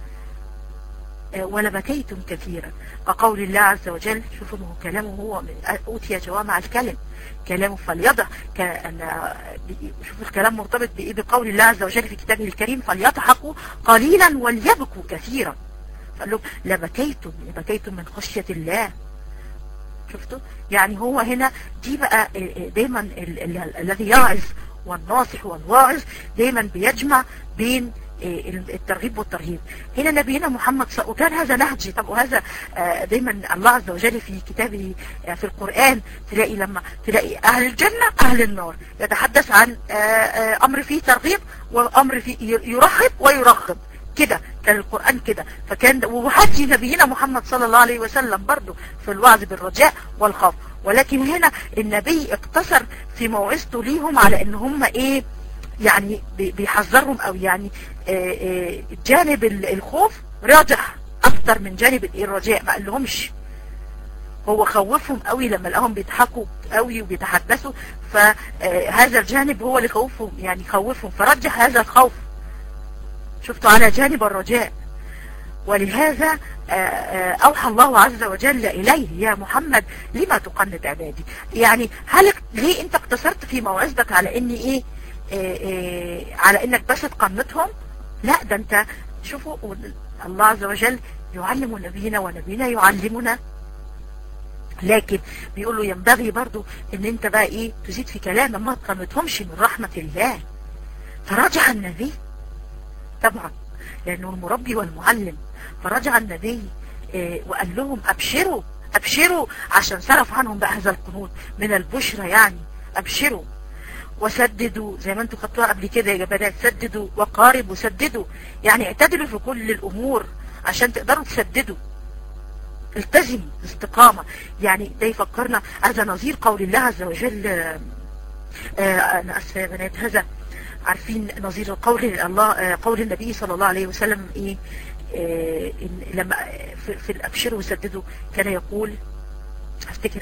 ولا بكيتم كثيرا وقول الله عز وجل شوفوا هو كلامه هو أوتي جوامع الكلم كلامه فليضع شوفوا الكلام مرتبط بإيه بقول الله عز وجل في كتابه الكريم فليضحكوا قليلا وليبكوا كثيرا قال لهم لبكيتم لبكيتم من خشية الله شفتوا يعني هو هنا دي بقى دايما الذي يعظ والناصح والواعظ دايما بيجمع بين الترغيب والترهيب هنا نبينا محمد وكان هذا نهجي طب وهذا دايما الله عز وجل في كتابه في القرآن تلاقي لما تلاقي أهل الجنة أهل النار يتحدث عن أمر فيه ترغيب وأمر فيه يرحب ويرغب كده كان القرآن كده فكان وحجي نبينا محمد صلى الله عليه وسلم برضه في الوعظ بالرجاء والخوف ولكن هنا النبي اقتصر في موعظته ليهم على ان هم ايه يعني بيحذرهم او يعني جانب الخوف راجح اكتر من جانب الرجاء ما قال لهمش هو خوفهم قوي لما لقاهم بيضحكوا قوي وبيتحدثوا فهذا الجانب هو اللي خوفهم يعني خوفهم فرجح هذا الخوف شفتوا على جانب الرجاء ولهذا أوحى الله عز وجل إليه يا محمد لما تقنط عبادي يعني هل ليه انت اقتصرت في موعظتك على ان ايه, إيه, إيه على انك بس تقنطهم لا ده انت شوفوا الله عز وجل يعلم نبينا ونبينا يعلمنا لكن بيقول له ينبغي برضو ان انت بقى ايه تزيد في كلام ما تقنطهمش من رحمة الله فرجع النبي طبعا لانه المربي والمعلم فرجع النبي إيه وقال لهم ابشروا ابشروا عشان صرف عنهم بقى هذا القنوط من البشرى يعني ابشروا وسددوا زي ما انتم خدتوها قبل كده يا بنات سددوا وقاربوا سددوا يعني اعتدلوا في كل الامور عشان تقدروا تسددوا التزموا الاستقامة يعني ده يفكرنا هذا نظير قول الله عز وجل آه انا اسفه يا بنات هذا عارفين نظير قول الله آه قول النبي صلى الله عليه وسلم ايه آه إن لما في, في الابشر وسددوا كان يقول افتكر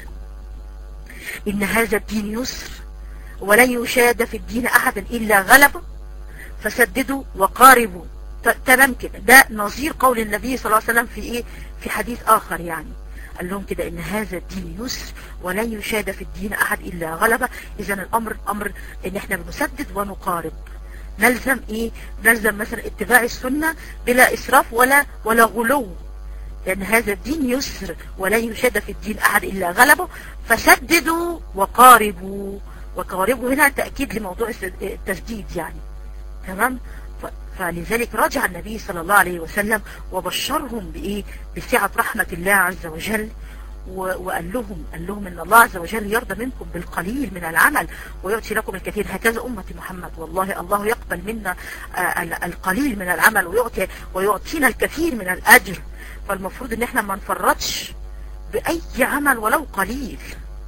ان هذا الدين يسر ولن يشاد في الدين احد الا غلبه فسددوا وقاربوا تمام كده ده نظير قول النبي صلى الله عليه وسلم في ايه في حديث اخر يعني قال لهم كده ان هذا الدين يسر ولن يشاد في الدين احد الا غلبه اذا الامر امر ان احنا بنسدد ونقارب نلزم ايه نلزم مثلا اتباع السنة بلا اسراف ولا ولا غلو لان هذا الدين يسر ولن يشاد في الدين احد الا غلبه فسددوا وقاربوا وقاربوا هنا تأكيد لموضوع التسديد يعني تمام فلذلك رجع النبي صلى الله عليه وسلم وبشرهم بإيه بسعة رحمة الله عز وجل وقال لهم قال لهم ان الله عز وجل يرضى منكم بالقليل من العمل ويعطي لكم الكثير هكذا أمة محمد والله الله يقبل منا القليل من العمل ويعطي ويعطينا الكثير من الأجر فالمفروض ان احنا ما نفرطش بأي عمل ولو قليل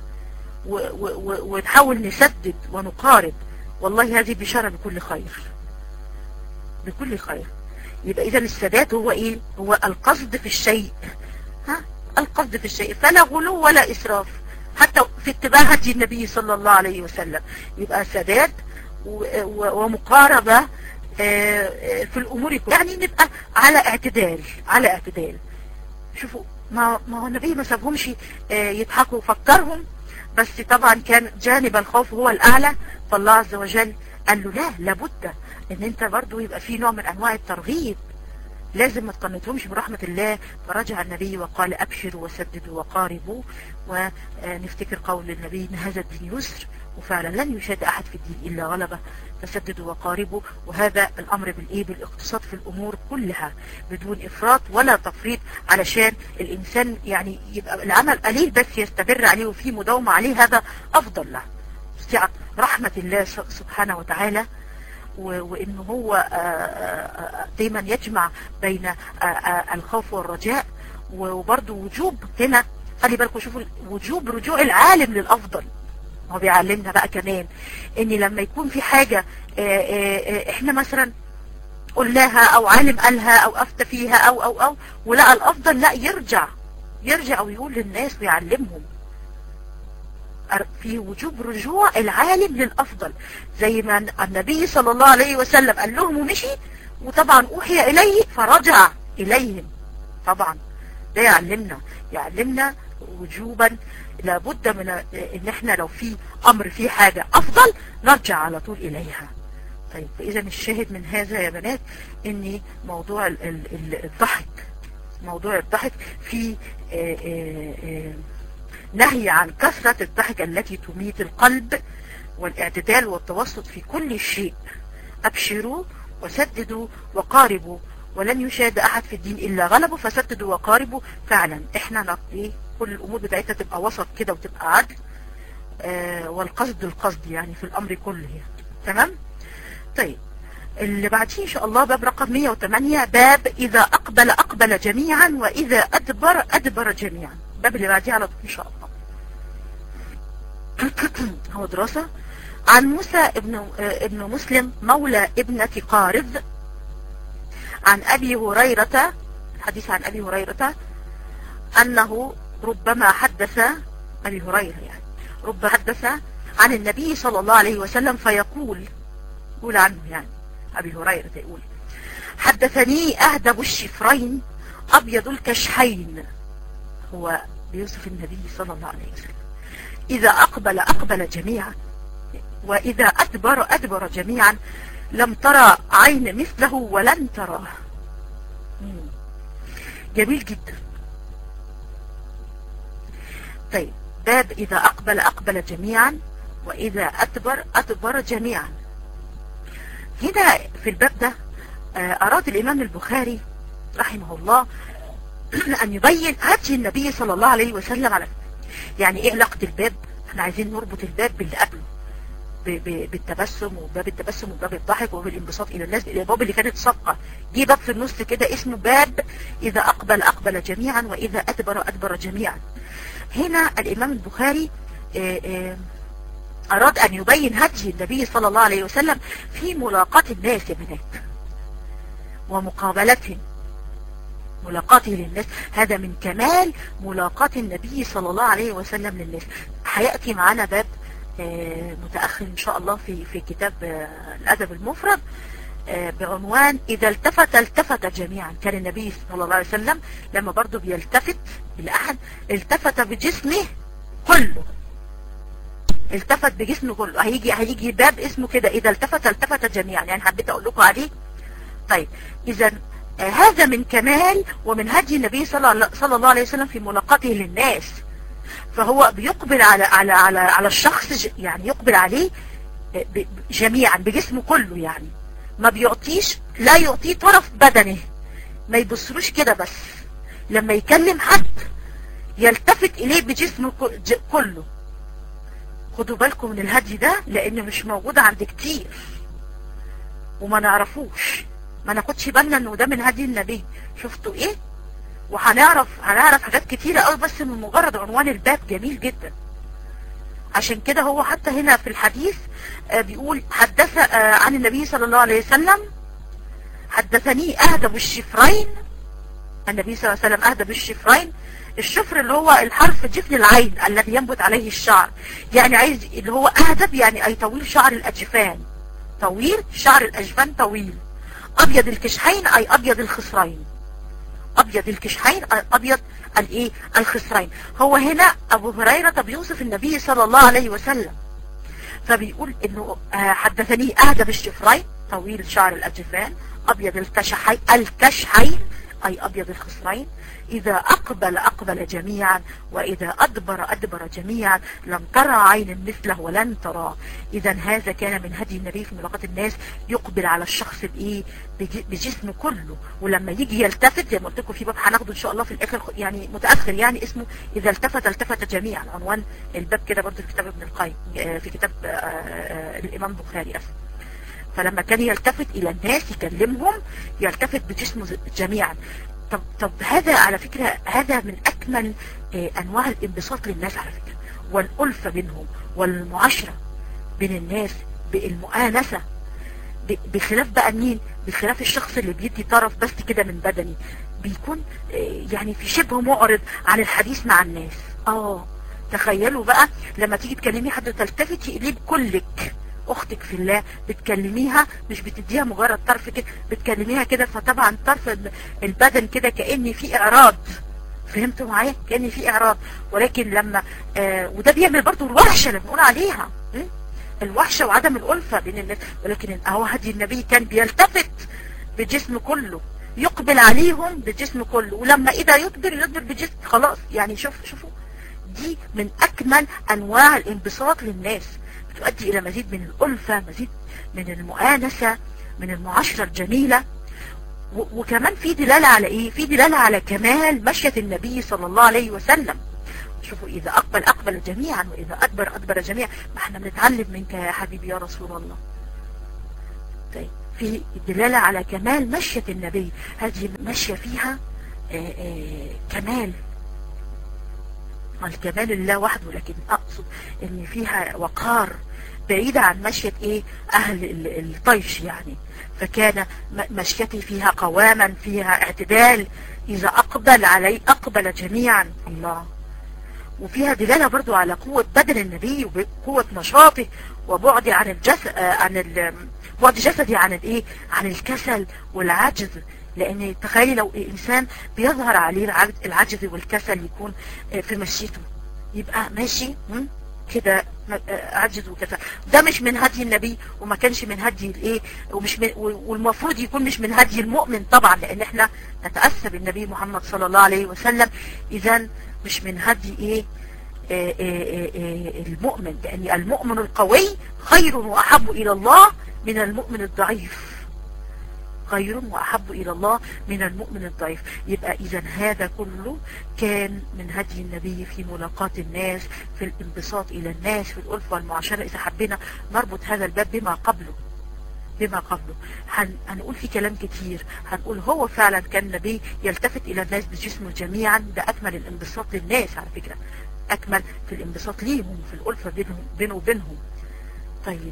ونحاول نسدد ونقارب والله هذه بشارة بكل خير بكل خير يبقى اذا السداد هو ايه هو القصد في الشيء ها القصد في الشيء فلا غلو ولا اسراف حتى في اتباع هدي النبي صلى الله عليه وسلم يبقى سداد ومقاربة في الامور يعني نبقى على اعتدال على اعتدال شوفوا ما ما هو النبي ما سابهمش يضحكوا وفكرهم بس طبعا كان جانب الخوف هو الاعلى فالله عز وجل قال له لا لابد ان انت برضو يبقى في نوع من انواع الترغيب لازم ما تقنطهمش برحمة الله فرجع النبي وقال ابشروا وسددوا وقاربوا ونفتكر قول النبي ان هذا الدين يسر وفعلا لن يشاد احد في الدين الا غلبه فسددوا وقاربوا وهذا الامر بالايه بالاقتصاد في الامور كلها بدون افراط ولا تفريط علشان الانسان يعني يبقى العمل قليل بس يستمر عليه وفي مداومة عليه هذا افضل له سعة رحمة الله سبحانه وتعالى وانه هو دايما يجمع بين الخوف والرجاء وبرضه وجوب هنا خلي بالكم شوفوا وجوب رجوع العالم للافضل هو بيعلمنا بقى كمان ان لما يكون في حاجة احنا مثلا قلناها او عالم قالها او افتى فيها او او او ولقى الافضل لا يرجع يرجع ويقول للناس ويعلمهم في وجوب رجوع العالم للأفضل زي ما النبي صلى الله عليه وسلم قال لهم ومشي وطبعا أوحي إليه فرجع إليهم طبعا ده يعلمنا يعلمنا وجوبا لابد من ان احنا لو في امر فيه حاجة افضل نرجع على طول اليها طيب اذا الشاهد من هذا يا بنات ان موضوع الضحك موضوع الضحك في آآ آآ نهي عن كثرة الضحك التي تميت القلب والاعتدال والتوسط في كل شيء أبشروا وسددوا وقاربوا ولن يشاد أحد في الدين إلا غلبوا فسددوا وقاربوا فعلا احنا نقضي كل الأمور بتاعتها تبقى وسط كده وتبقى عدل آه والقصد القصد يعني في الأمر كله تمام طيب اللي بعديه إن شاء الله باب رقم 108 باب إذا أقبل أقبل جميعا وإذا أدبر أدبر جميعا الباب اللي بعديه على طول إن شاء الله هو دراسة عن موسى ابن, ابن مسلم مولى ابنة قارذ عن أبي هريرة حديث عن أبي هريرة أنه ربما حدث أبي هريرة يعني رب حدث عن النبي صلى الله عليه وسلم فيقول يقول عنه يعني أبي هريرة يقول حدثني أهدب الشفرين أبيض الكشحين هو بيوصف النبي صلى الله عليه وسلم إذا أقبل أقبل جميعا وإذا أدبر أدبر جميعا لم ترى عين مثله ولن تراه جميل جدا طيب باب إذا أقبل أقبل جميعا وإذا أدبر أدبر جميعا هنا في الباب ده أراد الإمام البخاري رحمه الله أن يبين هدي النبي صلى الله عليه وسلم على يعني إيه علاقة الباب احنا عايزين نربط الباب باللي قبله بالتبسم وباب التبسم وباب الضحك وبالانبساط الى الناس الباب اللي كانت صفقة جه باب في النص كده اسمه باب اذا اقبل اقبل جميعا واذا ادبر ادبر جميعا هنا الامام البخاري اه اه اراد ان يبين هدي النبي صلى الله عليه وسلم في ملاقاة الناس يا بنات ومقابلتهم ملاقاته للناس هذا من كمال ملاقاة النبي صلى الله عليه وسلم للناس هيأتي معنا باب متأخر إن شاء الله في في كتاب الأدب المفرد بعنوان إذا التفت التفت جميعا كان النبي صلى الله عليه وسلم لما برضه بيلتفت الأحد التفت بجسمه كله التفت بجسمه كله هيجي هيجي باب اسمه كده إذا التفت التفت جميعا يعني حبيت أقول لكم عليه طيب إذا هذا من كمال ومن هدي النبي صلى الله عليه وسلم في ملاقاته للناس فهو بيقبل على على على على الشخص يعني يقبل عليه جميعا بجسمه كله يعني ما بيعطيش لا يعطيه طرف بدنه ما يبصروش كده بس لما يكلم حد يلتفت اليه بجسمه كله خدوا بالكم من الهدي ده لان مش موجود عند كتير وما نعرفوش ما ناخدش بالنا انه ده من هدي النبي شفتوا ايه وهنعرف هنعرف حاجات كتيرة قوي بس من مجرد عنوان الباب جميل جدا عشان كده هو حتى هنا في الحديث بيقول حدث عن النبي صلى الله عليه وسلم حدثني اهدب الشفرين النبي صلى الله عليه وسلم اهدب الشفرين الشفر اللي هو الحرف جفن العين الذي ينبت عليه الشعر يعني عايز اللي هو اهدب يعني اي طويل شعر الاجفان طويل شعر الاجفان طويل ابيض الكشحين اي ابيض الخصرين ابيض الكشحين ابيض الايه الخصرين هو هنا ابو هريرة بيوصف النبي صلى الله عليه وسلم فبيقول انه حدثني اهدب الشفرين طويل شعر الاجفان ابيض الكشحين الكشحين اي ابيض الخصرين اذا اقبل اقبل جميعا واذا ادبر ادبر جميعا لم ترى عين مثله ولن تراه اذا هذا كان من هدي النبي في ملاقاة الناس يقبل على الشخص بايه بجسمه كله ولما يجي يلتفت زي ما قلت لكم في باب هناخده ان شاء الله في الاخر يعني متاخر يعني اسمه اذا التفت التفت جميعا عنوان الباب كده برضه في كتاب ابن القيم في كتاب الامام البخاري اسف فلما كان يلتفت الى الناس يكلمهم يلتفت بجسمه جميعا طب, طب هذا على فكرة هذا من اكمل انواع الانبساط للناس على فكرة والالفة بينهم والمعاشرة بين الناس بالمؤانسة بخلاف بقى مين بخلاف الشخص اللي بيدي طرف بس كده من بدني بيكون يعني في شبه معرض عن الحديث مع الناس اه تخيلوا بقى لما تيجي تكلمي حد تلتفتي اليه بكلك اختك في الله بتكلميها مش بتديها مجرد طرف كده بتكلميها كده فطبعا طرف البدن كده كأن في اعراض فهمتوا معايا كأن في اعراض ولكن لما آه وده بيعمل برضو الوحشة اللي بنقول عليها الوحشة وعدم الألفة بين الناس ولكن اهو هدي النبي كان بيلتفت بجسمه كله يقبل عليهم بجسمه كله ولما اذا يدبر يدبر بجسم خلاص يعني شوف شوفوا دي من اكمل انواع الانبساط للناس تؤدي الى مزيد من الالفة مزيد من المؤانسة من المعاشرة الجميلة وكمان في دلالة على ايه في دلالة على كمال مشية النبي صلى الله عليه وسلم شوفوا اذا اقبل اقبل جميعا واذا ادبر ادبر جميعا ما احنا بنتعلم منك يا حبيبي يا رسول الله طيب في دلالة على كمال مشية النبي هذه مشية فيها آآ آآ كمال الكمال لله وحده لكن اقصد ان فيها وقار بعيدة عن مشية ايه اهل الطيش يعني فكان مشيتي فيها قواما فيها اعتدال اذا اقبل علي اقبل جميعا الله وفيها دلالة برضو على قوة بدن النبي وقوة نشاطه وبعد عن الجسد عن ال... بعد جسدي عن الايه عن الكسل والعجز لان تخيلي لو انسان بيظهر عليه العجز والكسل يكون في مشيته يبقى ماشي كده عجز وكسل ده مش من هدي النبي وما كانش من هدي الايه ومش من والمفروض يكون مش من هدي المؤمن طبعا لان احنا نتأسى بالنبي محمد صلى الله عليه وسلم اذا مش من هدي ايه آآ آآ المؤمن لأن المؤمن القوي خير وأحب إلى الله من المؤمن الضعيف خير وأحب إلى الله من المؤمن الضعيف يبقى إذا هذا كله كان من هدي النبي في ملاقاة الناس في الانبساط إلى الناس في الألفة والمعاشرة إذا حبينا نربط هذا الباب بما قبله بما قبله هن... هنقول في كلام كتير هنقول هو فعلا كان نبي يلتفت إلى الناس بجسمه جميعا ده أكمل الانبساط للناس على فكرة أكمل في الانبساط ليهم في الألفة بينهم بينه وبينهم طيب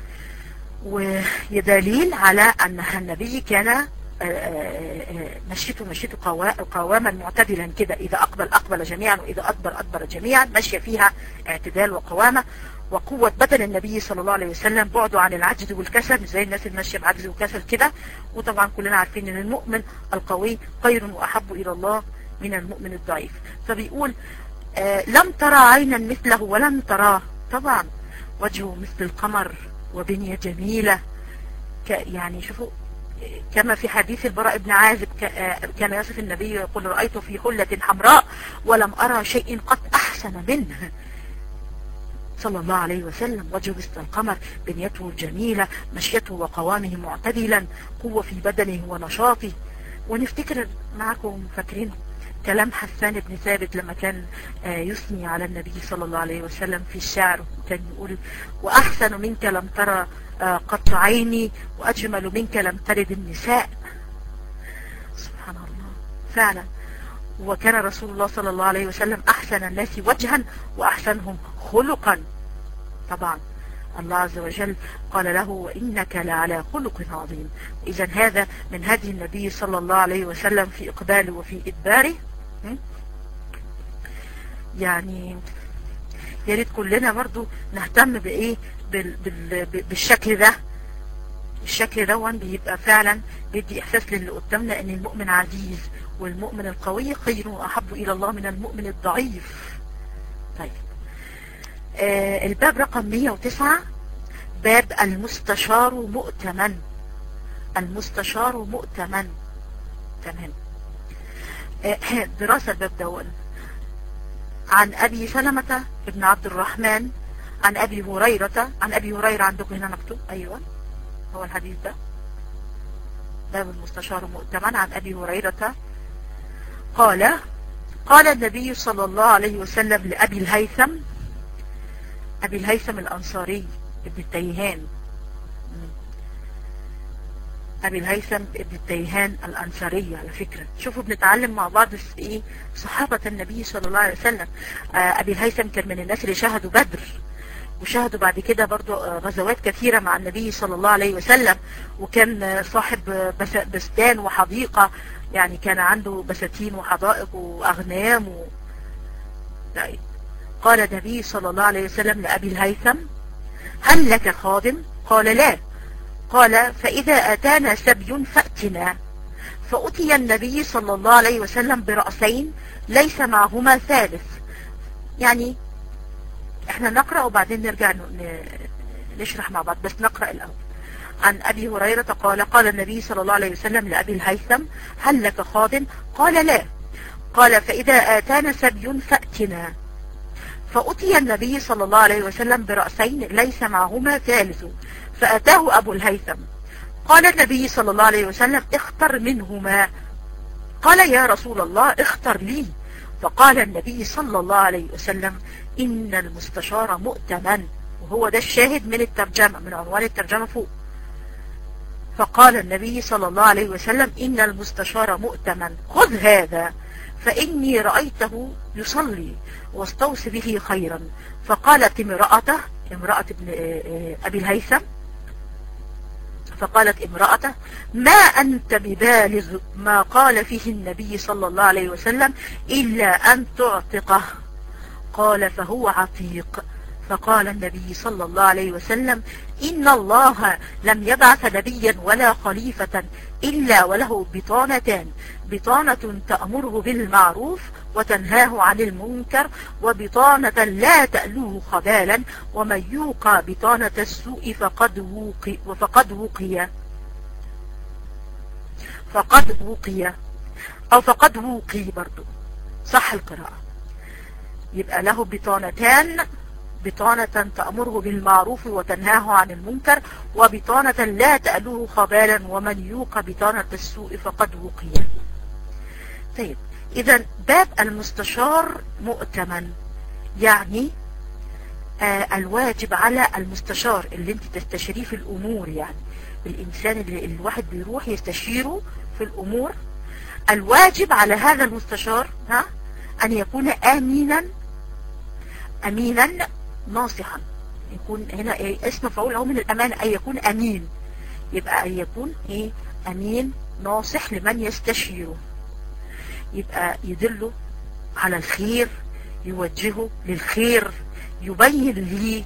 ودليل على أن النبي كان مشيته مشيته قواما معتدلا كده إذا أقبل أقبل جميعا وإذا أدبر أدبر جميعا ماشية فيها اعتدال وقوامة وقوة بدن النبي صلى الله عليه وسلم بعده عن العجز والكسل زي الناس اللي ماشيه بعجز وكسل كده وطبعا كلنا عارفين ان المؤمن القوي خير واحب الى الله من المؤمن الضعيف فبيقول آه لم ترى عينا مثله ولن تراه طبعا وجهه مثل القمر وبنية جميلة يعني شوفوا كما في حديث البراء بن عازب كان يصف النبي يقول رأيته في حلة حمراء ولم أرى شيء قد أحسن منه صلى الله عليه وسلم وجه مثل القمر بنيته جميلة مشيته وقوامه معتدلا قوة في بدنه ونشاطه ونفتكر معكم فاكرين كلام حسان بن ثابت لما كان يثني على النبي صلى الله عليه وسلم في الشعر كان يقول وأحسن منك لم ترى قط عيني وأجمل منك لم ترد النساء سبحان الله فعلا وكان رسول الله صلى الله عليه وسلم أحسن الناس وجها وأحسنهم خلقا طبعا الله عز وجل قال له وإنك لعلى خلق عظيم إذا هذا من هدي النبي صلى الله عليه وسلم في إقباله وفي إدباره يعني يا ريت كلنا برضو نهتم بإيه بال بال بالشكل ده الشكل ده بيبقى فعلا بيدي إحساس للي قدامنا أن المؤمن عزيز والمؤمن القوي خير وأحب إلى الله من المؤمن الضعيف طيب آه الباب رقم 109 باب المستشار مؤتمن المستشار مؤتمن تمام آه دراسة الباب دول عن أبي سلمة ابن عبد الرحمن عن أبي هريرة عن أبي هريرة عندكم هنا مكتوب أيوة هو الحديث ده باب المستشار مؤتمن عن أبي هريرة قال قال النبي صلى الله عليه وسلم لأبي الهيثم أبي الهيثم الأنصاري ابن التيهان أبي الهيثم ابن التيهان الأنصاري على فكرة شوفوا بنتعلم مع بعض إيه صحابة النبي صلى الله عليه وسلم أبي الهيثم كان من الناس اللي شهدوا بدر وشاهدوا بعد كده برضو غزوات كثيرة مع النبي صلى الله عليه وسلم وكان صاحب بستان وحديقة يعني كان عنده بساتين وحدائق وأغنام و... قال النبي صلى الله عليه وسلم لأبي الهيثم هل لك خادم قال لا قال فإذا أتانا سبي فأتنا فأتي النبي صلى الله عليه وسلم برأسين ليس معهما ثالث يعني احنا نقرأ وبعدين نرجع نشرح مع بعض بس نقرأ الأول عن أبي هريرة قال قال النبي صلى الله عليه وسلم لأبي الهيثم هل لك خادم قال لا قال فإذا آتانا سبي فأتنا فأتي النبي صلى الله عليه وسلم برأسين ليس معهما ثالث فأتاه أبو الهيثم قال النبي صلى الله عليه وسلم اختر منهما قال يا رسول الله اختر لي فقال النبي صلى الله عليه وسلم إن المستشار مؤتمن وهو ده الشاهد من الترجمة من عنوان الترجمة فوق فقال النبي صلى الله عليه وسلم إن المستشار مؤتمن خذ هذا فإني رأيته يصلي واستوصي به خيرا فقالت امرأته امرأة ابن أبي الهيثم فقالت امرأته ما أنت ببالغ ما قال فيه النبي صلى الله عليه وسلم إلا أن تعتقه قال فهو عتيق فقال النبي صلى الله عليه وسلم إن الله لم يبعث نبيا ولا خليفة إلا وله بطانتان بطانة تأمره بالمعروف وتنهاه عن المنكر وبطانة لا تألوه خبالا ومن يوقى بطانة السوء فقد وقي وفقد وقي فقد وقي أو فقد وقي برضو صح القراءة يبقى له بطانتان بطانة تأمره بالمعروف وتنهاه عن المنكر وبطانة لا تألوه خبالا ومن يوق بطانة السوء فقد وقي طيب إذا باب المستشار مؤتمن يعني آه الواجب على المستشار اللي انت تستشريه في الأمور يعني الإنسان اللي الواحد بيروح يستشيره في الأمور الواجب على هذا المستشار ها أن يكون آمينا أمينا ناصحا يكون هنا إيه اسم فعول أو من الأمان أن يكون أمين يبقى أن يكون إيه أمين ناصح لمن يستشيره يبقى يدله على الخير يوجهه للخير يبين ليه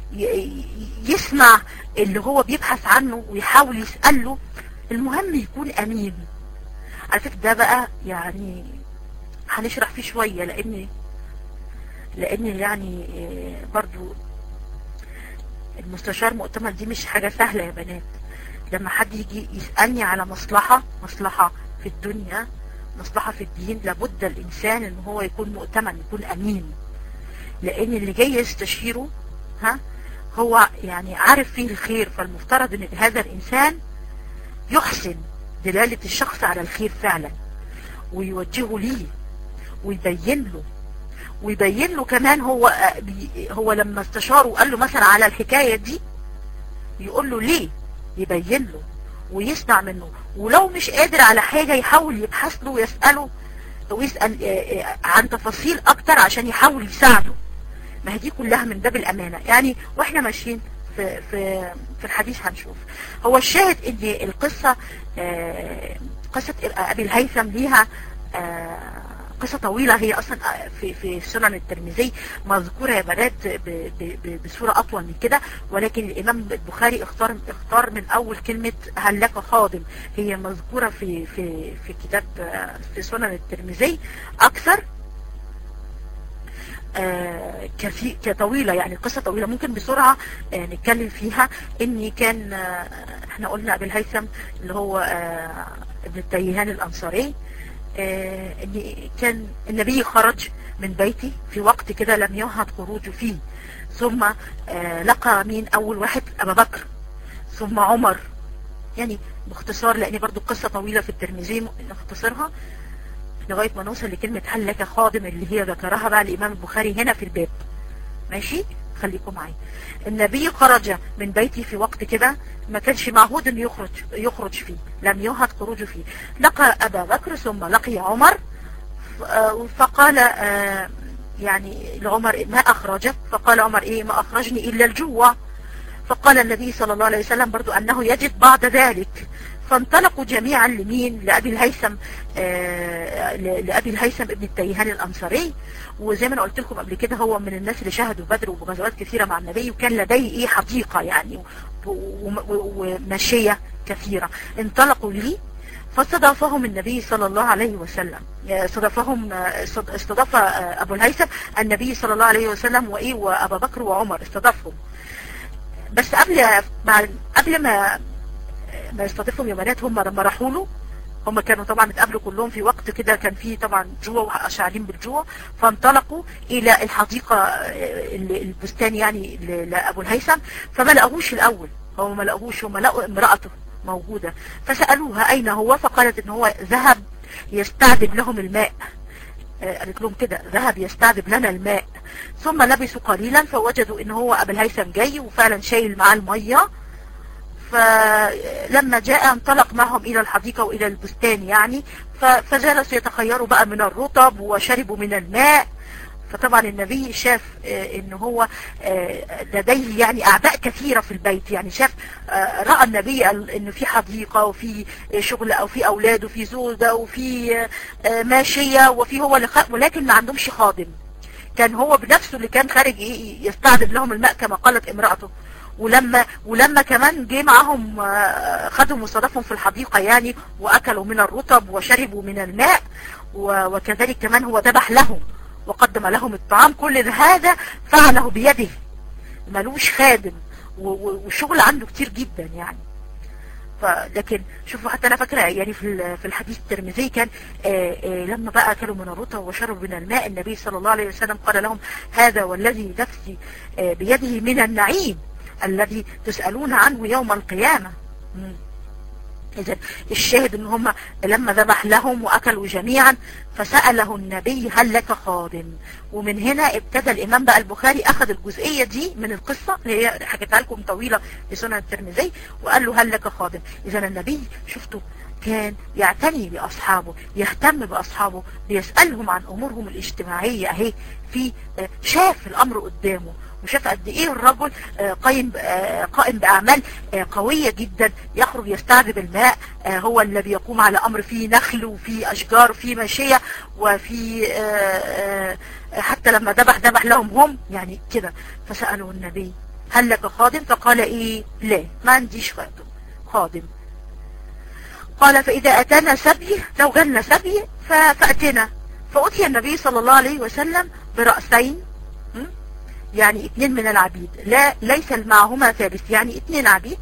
يسمع اللي هو بيبحث عنه ويحاول يسأله المهم يكون أمين على فكرة ده بقى يعني هنشرح فيه شوية لأن لأن يعني برضو المستشار مؤتمن دي مش حاجة سهلة يا بنات لما حد يجي يسألني على مصلحة مصلحة في الدنيا مصلحة في الدين لابد الإنسان ان هو يكون مؤتمن يكون أمين لأن اللي جاي يستشيره ها هو يعني عارف فيه الخير فالمفترض ان هذا الإنسان يحسن دلالة الشخص على الخير فعلا ويوجهه ليه ويبين له ويبين له كمان هو هو لما استشاره وقال له مثلا على الحكاية دي يقول له ليه يبين له ويسمع منه ولو مش قادر على حاجة يحاول يبحث له ويسأله ويسأل عن تفاصيل اكتر عشان يحاول يساعده ما هي دي كلها من باب الامانة يعني واحنا ماشيين في, في, في الحديث هنشوف هو الشاهد ان القصة قصة ابي الهيثم ليها قصة طويلة هي أصلا في في سنن الترمذي مذكورة يا بنات بصورة أطول من كده ولكن الإمام البخاري اختار اختار من أول كلمة هل لك خادم هي مذكورة في في في كتاب في سنن الترمذي أكثر آه كفي كطويلة يعني قصة طويلة ممكن بسرعة آه نتكلم فيها ان كان آه احنا قلنا ابي الهيثم اللي هو ابن التيهان الانصاري ان كان النبي خرج من بيتي في وقت كده لم يهد خروجه فيه ثم لقى مين اول واحد ابا بكر ثم عمر يعني باختصار لان برضو قصة طويلة في الترمذي نختصرها لغاية ما نوصل لكلمة هل لك خادم اللي هي ذكرها بقى الامام البخاري هنا في الباب ماشي خليكم معي النبي خرج من بيتي في وقت كده ما كانش معهود انه يخرج يخرج فيه لم يهد خروجه فيه لقى ابا بكر ثم لقي عمر فقال يعني لعمر ما اخرجك فقال عمر ايه ما اخرجني الا الجوع فقال النبي صلى الله عليه وسلم برضو انه يجد بعد ذلك فانطلقوا جميعا لمين لأبي الهيثم آه لأبي الهيثم ابن التيهان الأنصاري وزي ما انا قلت لكم قبل كده هو من الناس اللي شهدوا بدر وغزوات كثيرة مع النبي وكان لديه ايه حديقة يعني ومشية كثيرة انطلقوا لي فاستضافهم النبي صلى الله عليه وسلم استضافهم استضاف ابو الهيثم النبي صلى الله عليه وسلم وايه وابا بكر وعمر استضافهم بس قبل مع قبل ما ما يستضيفهم يا بنات هم لما راحوا له هم كانوا طبعا اتقابلوا كلهم في وقت كده كان فيه طبعا جوع وشعرين بالجوع فانطلقوا الى الحديقة البستان يعني لابو الهيثم فما لقوهوش الاول هو ما لقوهوش هم لقوا امرأته موجودة فسألوها اين هو فقالت ان هو ذهب يستعذب لهم الماء قالت لهم كده ذهب يستعذب لنا الماء ثم لبسوا قليلا فوجدوا ان هو ابو الهيثم جاي وفعلا شايل معاه الميه فلما جاء انطلق معهم الى الحديقة والى البستان يعني فجلسوا يتخيروا بقى من الرطب وشربوا من الماء فطبعا النبي شاف ان هو لديه يعني اعباء كثيرة في البيت يعني شاف رأى النبي ان في حديقة وفي شغل او في اولاد وفي زوجة وفي ماشية وفي هو ولكن ما عندهمش خادم كان هو بنفسه اللي كان خارج يستعذب لهم الماء كما قالت امرأته ولما ولما كمان جه معاهم خدهم وصادفهم في الحديقة يعني واكلوا من الرطب وشربوا من الماء وكذلك كمان هو ذبح لهم وقدم لهم الطعام كل هذا فعله بيده ملوش خادم والشغل عنده كتير جدا يعني فلكن شوفوا حتى انا فاكره يعني في في الحديث الترمذي كان آآ آآ لما بقى اكلوا من الرطب وشربوا من الماء النبي صلى الله عليه وسلم قال لهم هذا والذي نفسي بيده من النعيم الذي تسألون عنه يوم القيامة إذا الشاهد ان هم لما ذبح لهم واكلوا جميعا فسأله النبي هل لك خادم ومن هنا ابتدى الامام بقى البخاري اخذ الجزئية دي من القصة اللي هي حكيتها لكم طويلة في سنن الترمذي وقال له هل لك خادم اذا النبي شفتوا كان يعتني بأصحابه يهتم بأصحابه بيسألهم عن أمورهم الاجتماعية اهي في شاف الأمر قدامه وشاف قد ايه الرجل قائم قائم باعمال قوية جدا يخرج يستعذب الماء هو الذي يقوم على امر فيه نخل وفي اشجار وفي ماشية وفي حتى لما ذبح ذبح لهم هم يعني كده فسألوا النبي هل لك خادم فقال ايه لا ما عنديش خادم خادم قال فاذا اتانا سبي لو جالنا سبي فاتنا فأتي النبي صلى الله عليه وسلم برأسين يعني اتنين من العبيد لا ليس معهما ثالث يعني اتنين عبيد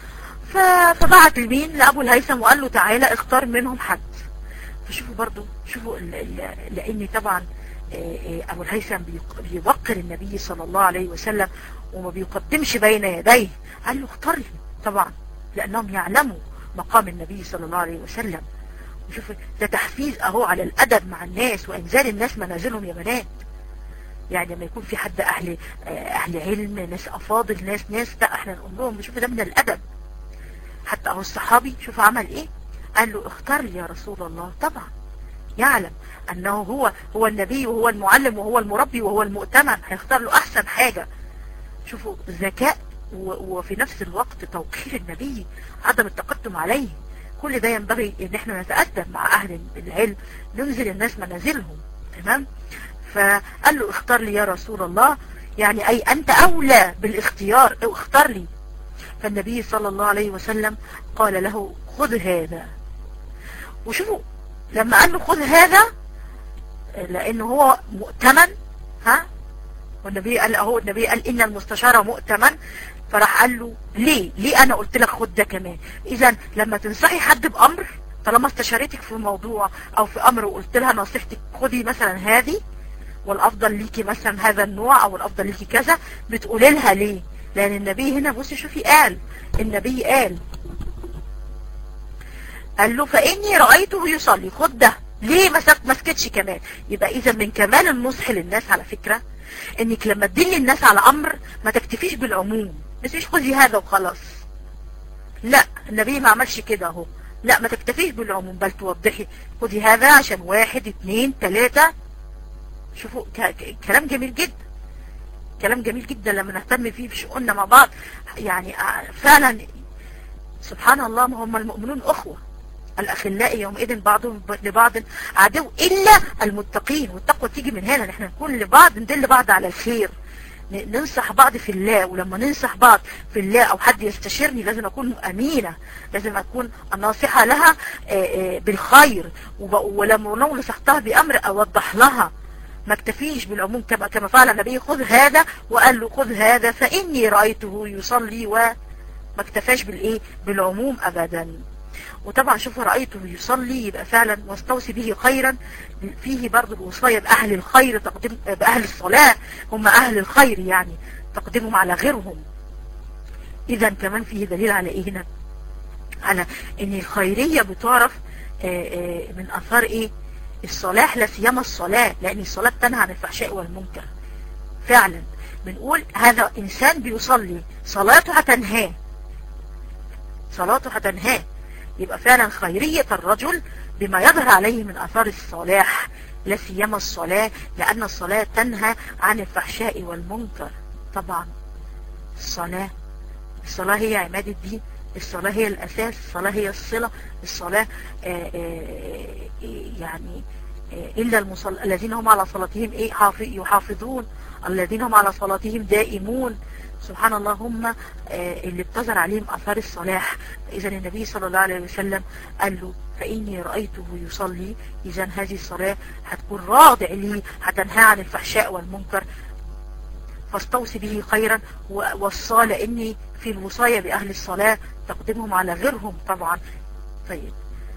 فبعت المين لأبو الهيثم وقال له تعالى اختار منهم حد فشوفوا برضو شوفوا لأن طبعا أبو الهيثم بيوقر النبي صلى الله عليه وسلم وما بيقدمش بين يديه قال له اختار لي طبعا لأنهم يعلموا مقام النبي صلى الله عليه وسلم وشوفوا ده تحفيز اهو على الأدب مع الناس وإنزال الناس منازلهم يا بنات يعني لما يكون في حد اهل اهل علم ناس افاضل ناس ناس لا احنا نقول لهم شوف ده من الادب حتى اهو الصحابي شوف عمل ايه قال له اختار لي يا رسول الله طبعا يعلم انه هو هو النبي وهو المعلم وهو المربي وهو المؤتمن هيختار له احسن حاجة شوفوا ذكاء وفي نفس الوقت توقير النبي عدم التقدم عليه كل ده ينبغي ان احنا نتأدب مع اهل العلم ننزل الناس منازلهم تمام فقال له اختار لي يا رسول الله يعني اي انت اولى بالاختيار او اختار لي فالنبي صلى الله عليه وسلم قال له خذ هذا وشوفوا لما قال له خذ هذا لانه هو مؤتمن ها والنبي قال اهو النبي قال ان المستشار مؤتمن فراح قال له ليه ليه انا قلت لك خد ده كمان اذا لما تنصحي حد بامر طالما استشارتك في موضوع او في امر وقلت لها نصيحتك خدي مثلا هذه والافضل ليكي مثلا هذا النوع او الافضل ليكي كذا بتقولي لها ليه لان النبي هنا بصي شوفي قال النبي قال قال له فاني رأيته يصلي خد ده ليه ما مسكتش كمان يبقى اذا من كمال النصح للناس على فكرة انك لما تدلي الناس على امر ما تكتفيش بالعموم ما تقوليش خذي هذا وخلاص لا النبي ما عملش كده اهو لا ما تكتفيش بالعموم بل توضحي خذي هذا عشان واحد اتنين تلاتة شوفوا كلام جميل جدا كلام جميل جدا لما نهتم فيه في شؤوننا مع بعض يعني فعلا سبحان الله ما هم المؤمنون اخوة الاخلاء يومئذ بعضهم لبعض عدو الا المتقين والتقوى تيجي من هنا نحن نكون لبعض ندل بعض على الخير ننصح بعض في الله ولما ننصح بعض في الله او حد يستشيرني لازم اكون امينة لازم اكون الناصحة لها بالخير ولما لو نصحتها بامر اوضح لها ما اكتفيش بالعموم كما كما فعل النبي خذ هذا وقال له خذ هذا فاني رأيته يصلي وما اكتفاش بالايه بالعموم ابدا وطبعا شوفوا رأيته يصلي يبقى فعلا واستوصي به خيرا فيه برضو الوصاية بأهل الخير تقدم بأهل الصلاة هم أهل الخير يعني تقدمهم على غيرهم إذا كمان فيه دليل على إيه هنا على إن الخيرية بتعرف من أثار إيه الصلاح لا سيما الصلاة لأن الصلاة تنهى عن الفحشاء والمنكر فعلا بنقول هذا إنسان بيصلي صلاته هتنهاه صلاته هتنهاه يبقى فعلا خيرية الرجل بما يظهر عليه من أثار الصلاح لا سيما الصلاة لأن الصلاة تنهى عن الفحشاء والمنكر طبعا الصلاة الصلاة هي عماد الدين الصلاة هي الأساس الصلاة هي الصلة الصلاة آآ آآ يعني آآ إلا المصل... الذين هم على صلاتهم إيه حافظ... يحافظون الذين هم على صلاتهم دائمون سبحان الله هم اللي بتظهر عليهم أثار الصلاح إذا النبي صلى الله عليه وسلم قال له فإني رأيته يصلي إذا هذه الصلاة هتكون راضع لي هتنهى عن الفحشاء والمنكر فاستوصي به خيرا ووصى لأني في الوصاية بأهل الصلاة تقدمهم على غيرهم طبعا طيب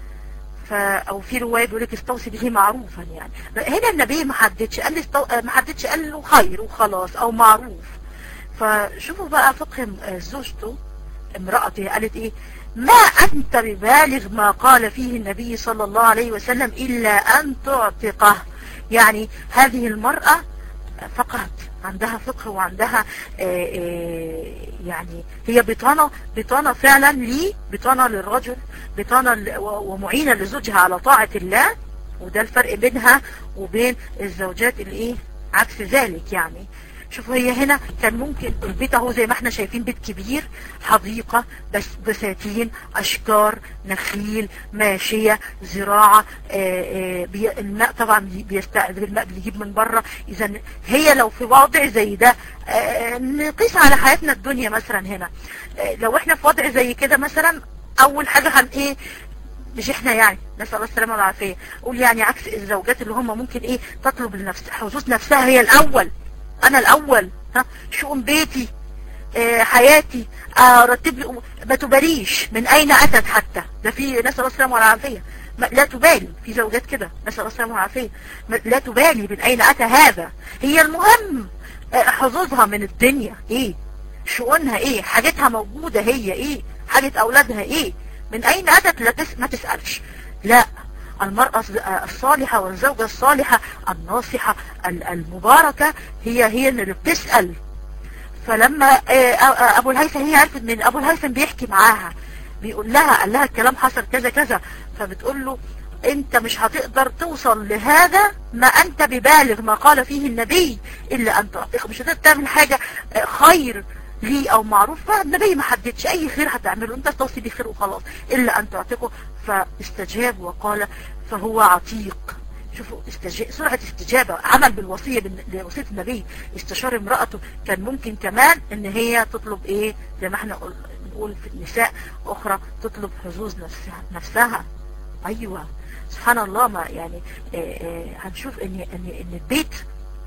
ف او في روايه بيقول لك استوصي به معروفا يعني هنا النبي ما حددش قال استو... ما حددش قال له خير وخلاص او معروف فشوفوا بقى فقه زوجته امرأته قالت ايه ما انت ببالغ ما قال فيه النبي صلى الله عليه وسلم الا ان تعتقه يعني هذه المرأة فقط عندها فقه وعندها آآ آآ يعني هي بطانة بطانة فعلا لي بطانة للرجل بطانة ومعينة لزوجها على طاعة الله وده الفرق بينها وبين الزوجات اللي ايه عكس ذلك يعني شوفوا هي هنا كان ممكن البيت اهو زي ما احنا شايفين بيت كبير حديقة بس بساتين اشجار نخيل ماشية زراعة آآ بي الماء طبعا بيستعد الماء بيجيب من بره اذا هي لو في وضع زي ده نقيس على حياتنا الدنيا مثلا هنا لو احنا في وضع زي كده مثلا اول حاجة هن ايه مش احنا يعني نسأل الله السلامة والعافية قول يعني عكس الزوجات اللي هم ممكن ايه تطلب لنفس حظوظ نفسها هي الاول انا الاول ها شؤون بيتي آه حياتي ارتب لي ما تباليش من اين اتت حتى ده في نسال الله السلامه والعافيه لا تبالي في زوجات كده نسال الله السلامه والعافيه لا تبالي من اين اتى هذا هي المهم آه حظوظها من الدنيا ايه شؤونها ايه حاجتها موجوده هي ايه حاجه اولادها ايه من اين اتت لا تس... ما تسالش لا المرأة الصالحة والزوجة الصالحة الناصحة المباركة هي هي اللي بتسأل فلما ابو الهيثم هي عرفت من ابو الهيثم بيحكي معاها بيقول لها قال لها الكلام حصل كذا كذا فبتقول له انت مش هتقدر توصل لهذا ما انت ببالغ ما قال فيه النبي الا ان تعطيك مش هتقدر تعمل حاجة خير ليه او معروف فالنبي ما حددش اي خير هتعمله انت توصي بخير وخلاص الا ان تعتقه فاستجاب وقال فهو عتيق شوفوا استجاب سرعة استجابة عمل بالوصية بوصية النبي استشار امرأته كان ممكن كمان ان هي تطلب ايه زي ما احنا نقول في النساء اخرى تطلب حظوظ نفسها, نفسها ايوه سبحان الله ما يعني اه اه هنشوف ان ان ان البيت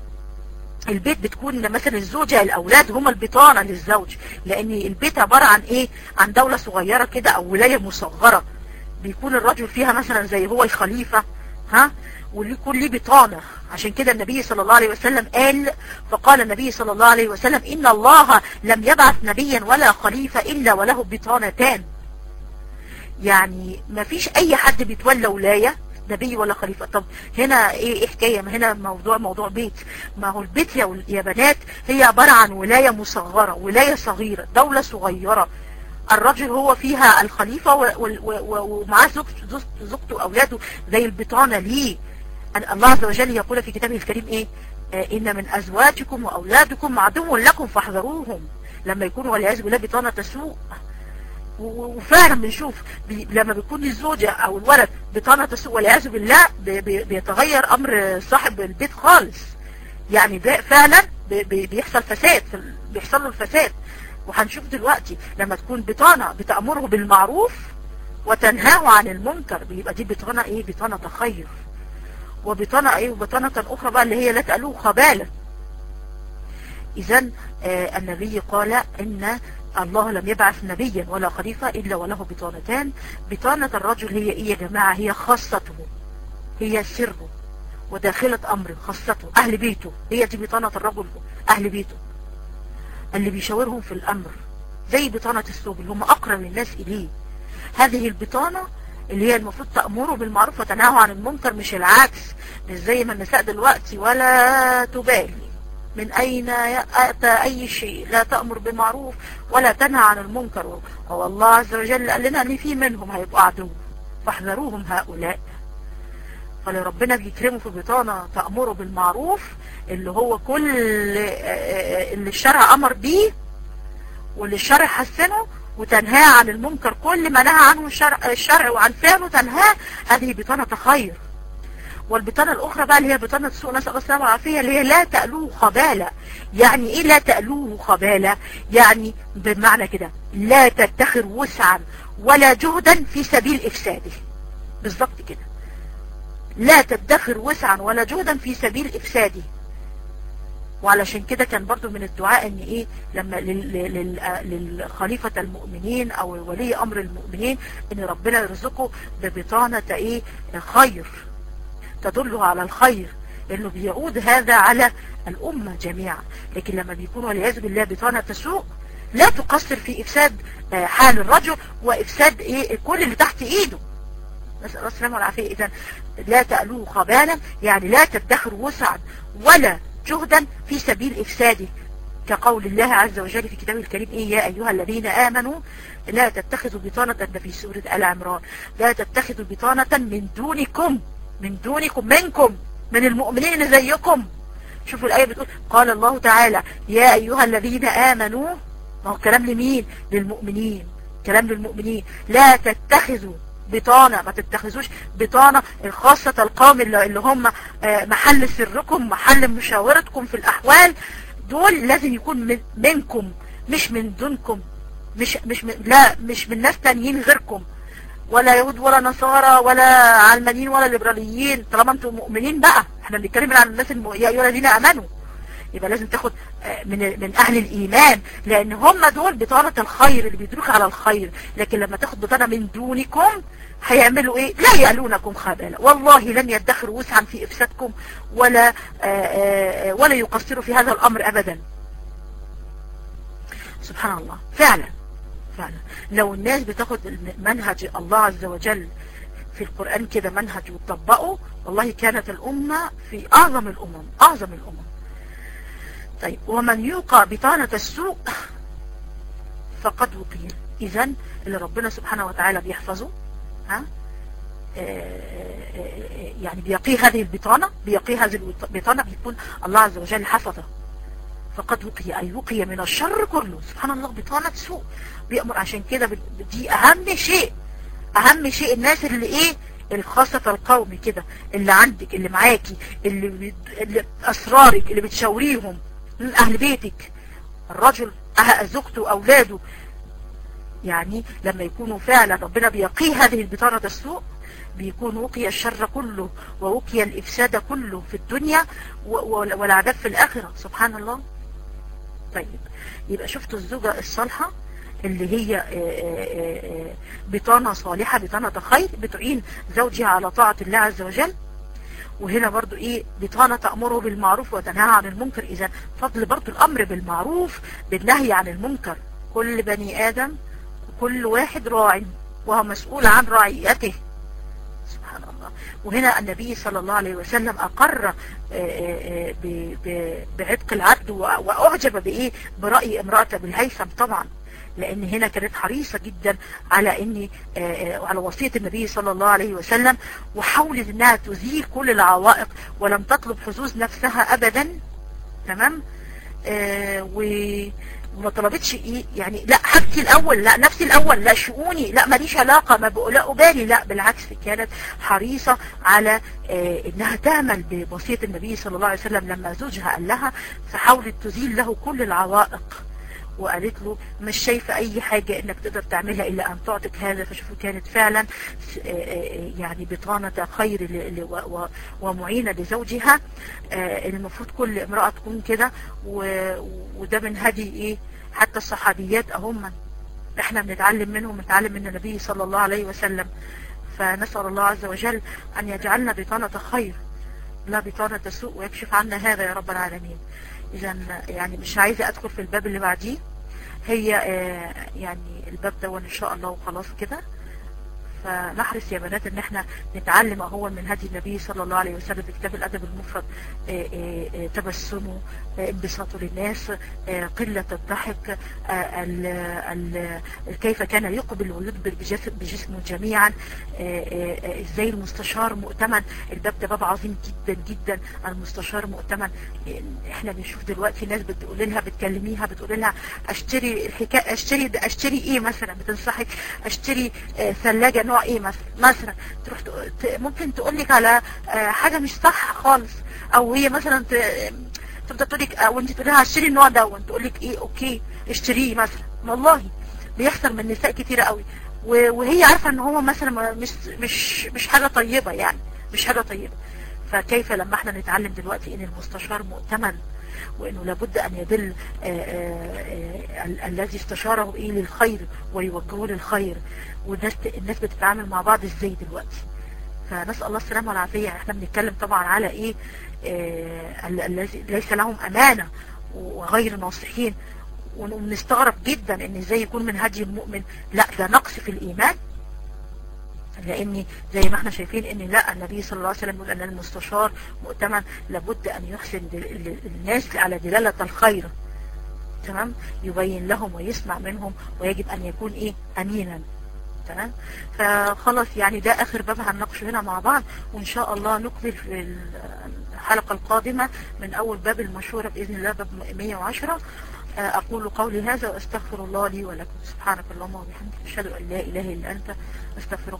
البيت بتكون مثلا الزوجة الاولاد هم البطانة للزوج لان البيت عبارة عن ايه عن دولة صغيرة كده او ولاية مصغرة بيكون الرجل فيها مثلا زي هو الخليفة ها ويكون ليه بطانة عشان كده النبي صلى الله عليه وسلم قال فقال النبي صلى الله عليه وسلم إن الله لم يبعث نبيا ولا خليفة إلا وله بطانتان يعني ما فيش أي حد بيتولى ولاية نبي ولا خليفة طب هنا ايه, إيه حكاية ما هنا موضوع موضوع بيت ما هو البيت يا, يا بنات هي عبارة عن ولاية مصغرة ولاية صغيرة دولة صغيرة الرجل هو فيها الخليفة ومعاه زوجته زوجته واولاده زي البطانة ليه الله عز وجل يقول في كتابه الكريم ايه آه ان من ازواجكم واولادكم عدو لكم فاحذروهم لما يكونوا والعياذ بالله بطانة سوء وفعلا بنشوف بي لما بيكون الزوجة او الولد بطانة سوء والعياذ بالله بي بي بيتغير امر صاحب البيت خالص يعني ده فعلا بيحصل فساد بيحصل له الفساد وهنشوف دلوقتي لما تكون بطانة بتأمره بالمعروف وتنهاه عن المنكر بيبقى دي بطانة ايه بطانة خير وبطانة ايه وبطانة اخرى بقى اللي هي لا تألوه خبالة اذا آه النبي قال ان الله لم يبعث نبيا ولا خليفة الا وله بطانتان بطانة الرجل هي ايه يا جماعة هي خاصته هي سره وداخلة امره خاصته اهل بيته هي دي بطانة الرجل اهل بيته اللي بيشاورهم في الامر زي بطانة الثوب اللي هم اقرب الناس اليه هذه البطانة اللي هي المفروض تأمره بالمعروف وتنهوا عن المنكر مش العكس مش زي ما النساء دلوقتي ولا تبالي من أين أتى أي شيء لا تأمر بالمعروف ولا تنهى عن المنكر والله عز وجل قال لنا أن في منهم هيبقوا عدو فاحذروهم هؤلاء فاللي ربنا بيكرمه في بطانة تأمره بالمعروف اللي هو كل اللي الشرع أمر بيه واللي الشرع حسنه وتنهاه عن المنكر كل ما نهى عنه الشرع, الشرع وعن فعله تنهاه هذه بطانة خير والبطانة الأخرى بقى اللي هي بطانة سوء نسأل الله السلامة والعافية اللي هي لا تألوه خبالة يعني إيه لا تألوه خبالة يعني بمعنى كده لا تدخر وسعا ولا جهدا في سبيل إفساده بالضبط كده لا تدخر وسعا ولا جهدا في سبيل إفساده وعلشان كده كان برضو من الدعاء ان ايه لما للخليفة المؤمنين او ولي امر المؤمنين ان ربنا يرزقه ببطانة ايه خير تدله على الخير لانه بيعود هذا على الامة جميعا لكن لما بيكون والعياذ بالله بطانة سوء لا تقصر في افساد حال الرجل وافساد ايه كل اللي تحت ايده نسأل الله السلامة والعافية اذا لا تألوه خبالا يعني لا تدخر وسعا ولا جهدا في سبيل إفساده كقول الله عز وجل في كتابه الكريم إيه يا أيها الذين آمنوا لا تتخذوا بطانة ده في سورة آل عمران لا تتخذوا بطانة من دونكم من دونكم منكم من المؤمنين زيكم شوفوا الآية بتقول قال الله تعالى يا أيها الذين آمنوا ما هو كلام لمين للمؤمنين كلام للمؤمنين لا تتخذوا بطانة ما تتخذوش بطانة الخاصة القوم اللي هم محل سركم محل مشاورتكم في الأحوال دول لازم يكون من منكم مش من دونكم مش مش من لا مش من ناس تانيين غيركم ولا يهود ولا نصارى ولا علمانيين ولا ليبراليين طالما انتم مؤمنين بقى احنا بنتكلم عن الناس الم... يا ايها الذين امنوا يبقى لازم تاخد من من اهل الايمان لان هم دول بطانة الخير اللي بيدروك على الخير لكن لما تاخد بطانة من دونكم هيعملوا ايه لا يألونكم خبالا والله لن يدخروا وسعا في افسادكم ولا آآ آآ ولا يقصروا في هذا الامر ابدا سبحان الله فعلا فعلا لو الناس بتاخد منهج الله عز وجل في القرآن كده منهج وتطبقه والله كانت الأمة في أعظم الأمم أعظم الأمم طيب ومن يوقع بطانة السوء فقد وقي إذن اللي ربنا سبحانه وتعالى بيحفظه ها يعني بيقي هذه البطانة بيقي هذه البطانة بيكون الله عز وجل حفظه فقد وقي أي وقي من الشر كله سبحان الله بطانة سوء بيأمر عشان كده دي أهم شيء أهم شيء الناس اللي إيه الخاصة القومي كده اللي عندك اللي معاكي اللي, بي... اللي أسرارك اللي بتشاوريهم من أهل بيتك الرجل زوجته أولاده يعني لما يكونوا فعلا ربنا بيقي هذه البطانة السوء بيكون وقي الشر كله ووقي الإفساد كله في الدنيا والعذاب في الآخرة سبحان الله طيب يبقى شفتوا الزوجة الصالحة اللي هي بطانة صالحة بطانة خير بتعين زوجها على طاعة الله عز وجل وهنا برضو ايه بطانة تأمره بالمعروف وتنهى عن المنكر اذا فضل برضو الامر بالمعروف بالنهي عن المنكر كل بني ادم كل واحد راع وهو مسؤول عن رعيته سبحان الله وهنا النبي صلى الله عليه وسلم أقر بعتق العبد وأعجب بإيه برأي امرأة بالهيثم طبعا لأن هنا كانت حريصة جدا على أن على وصية النبي صلى الله عليه وسلم وحاولت أنها تزيل كل العوائق ولم تطلب حظوظ نفسها أبدا تمام و وما طلبتش ايه يعني لا حاجتي الاول لا نفسي الاول لا شؤوني لا ماليش علاقة ما لا ابالي لا بالعكس كانت حريصة على آه انها تعمل بوصية النبي صلى الله عليه وسلم لما زوجها قال لها فحاولت تزيل له كل العوائق وقالت له مش شايفة اي حاجة انك تقدر تعملها الا ان تعطيك هذا فشوفوا كانت فعلا يعني بطانة خير ومعينة لزوجها المفروض كل امرأة تكون كده وده من هدي ايه حتى الصحابيات اهم احنا بنتعلم منهم نتعلم من النبي صلى الله عليه وسلم فنسأل الله عز وجل ان يجعلنا بطانة خير لا بطانة سوء ويكشف عنا هذا يا رب العالمين اذا يعني مش عايزة ادخل في الباب اللي بعديه هي يعني الباب ده ان شاء الله وخلاص كده فنحرص يا بنات ان احنا نتعلم اهو من هدي النبي صلى الله عليه وسلم في كتاب الادب المفرد آه، آه، آه، تبسمه آه، انبساطه للناس آه، قلة الضحك آه، ال- ال- كيف كان يقبل ويدبر بجس- بجسمه جميعا آه، آه، آه، ازاي المستشار مؤتمن الباب ده باب عظيم جدا جدا المستشار مؤتمن آه، احنا بنشوف دلوقتي ناس بتقول لها بتكلميها بتقول لها اشتري الحكايه اشتري ده اشتري ايه مثلا بتنصحك اشتري آه، ثلاجه نوع ايه مثلا مثلا تروح تق- ت- ممكن تقول لك على آه، حاجه مش صح خالص او هي مثلا ت- تفضل تقول لك او انت تقول لها اشتري النوع ده تقول لك ايه اوكي اشتريه مثلا والله بيحصل من نساء كتيره قوي و- وهي عارفه ان هو مثلا ما- مش مش مش حاجه طيبه يعني مش حاجه طيبه فكيف لما احنا نتعلم دلوقتي ان المستشار مؤتمن وانه لابد ان يدل آه، آه، آه، ال- الذي استشاره ايه للخير ويوجهه للخير والناس الناس بتتعامل مع بعض ازاي دلوقتي فنسأل الله السلامة والعافية احنا بنتكلم طبعا على ايه آه، ال- الذي ليس لهم امانة وغير ناصحين ون- ونستغرب جدا ان ازاي يكون من هدي المؤمن لا ده نقص في الايمان لان زي ما احنا شايفين ان لا النبي صلى الله عليه وسلم يقول ان المستشار مؤتمن لابد ان يحسن دل- دل- الناس على دلالة الخير تمام يبين لهم ويسمع منهم ويجب ان يكون ايه امينا تمام فخلاص يعني ده اخر باب هنناقشه هنا مع بعض وان شاء الله نكمل في الحلقة القادمة من اول باب المشورة باذن الله باب 110 اقول قولي هذا واستغفر الله لي ولكم سبحانك اللهم وبحمدك اشهد ان لا اله الا انت استغفرك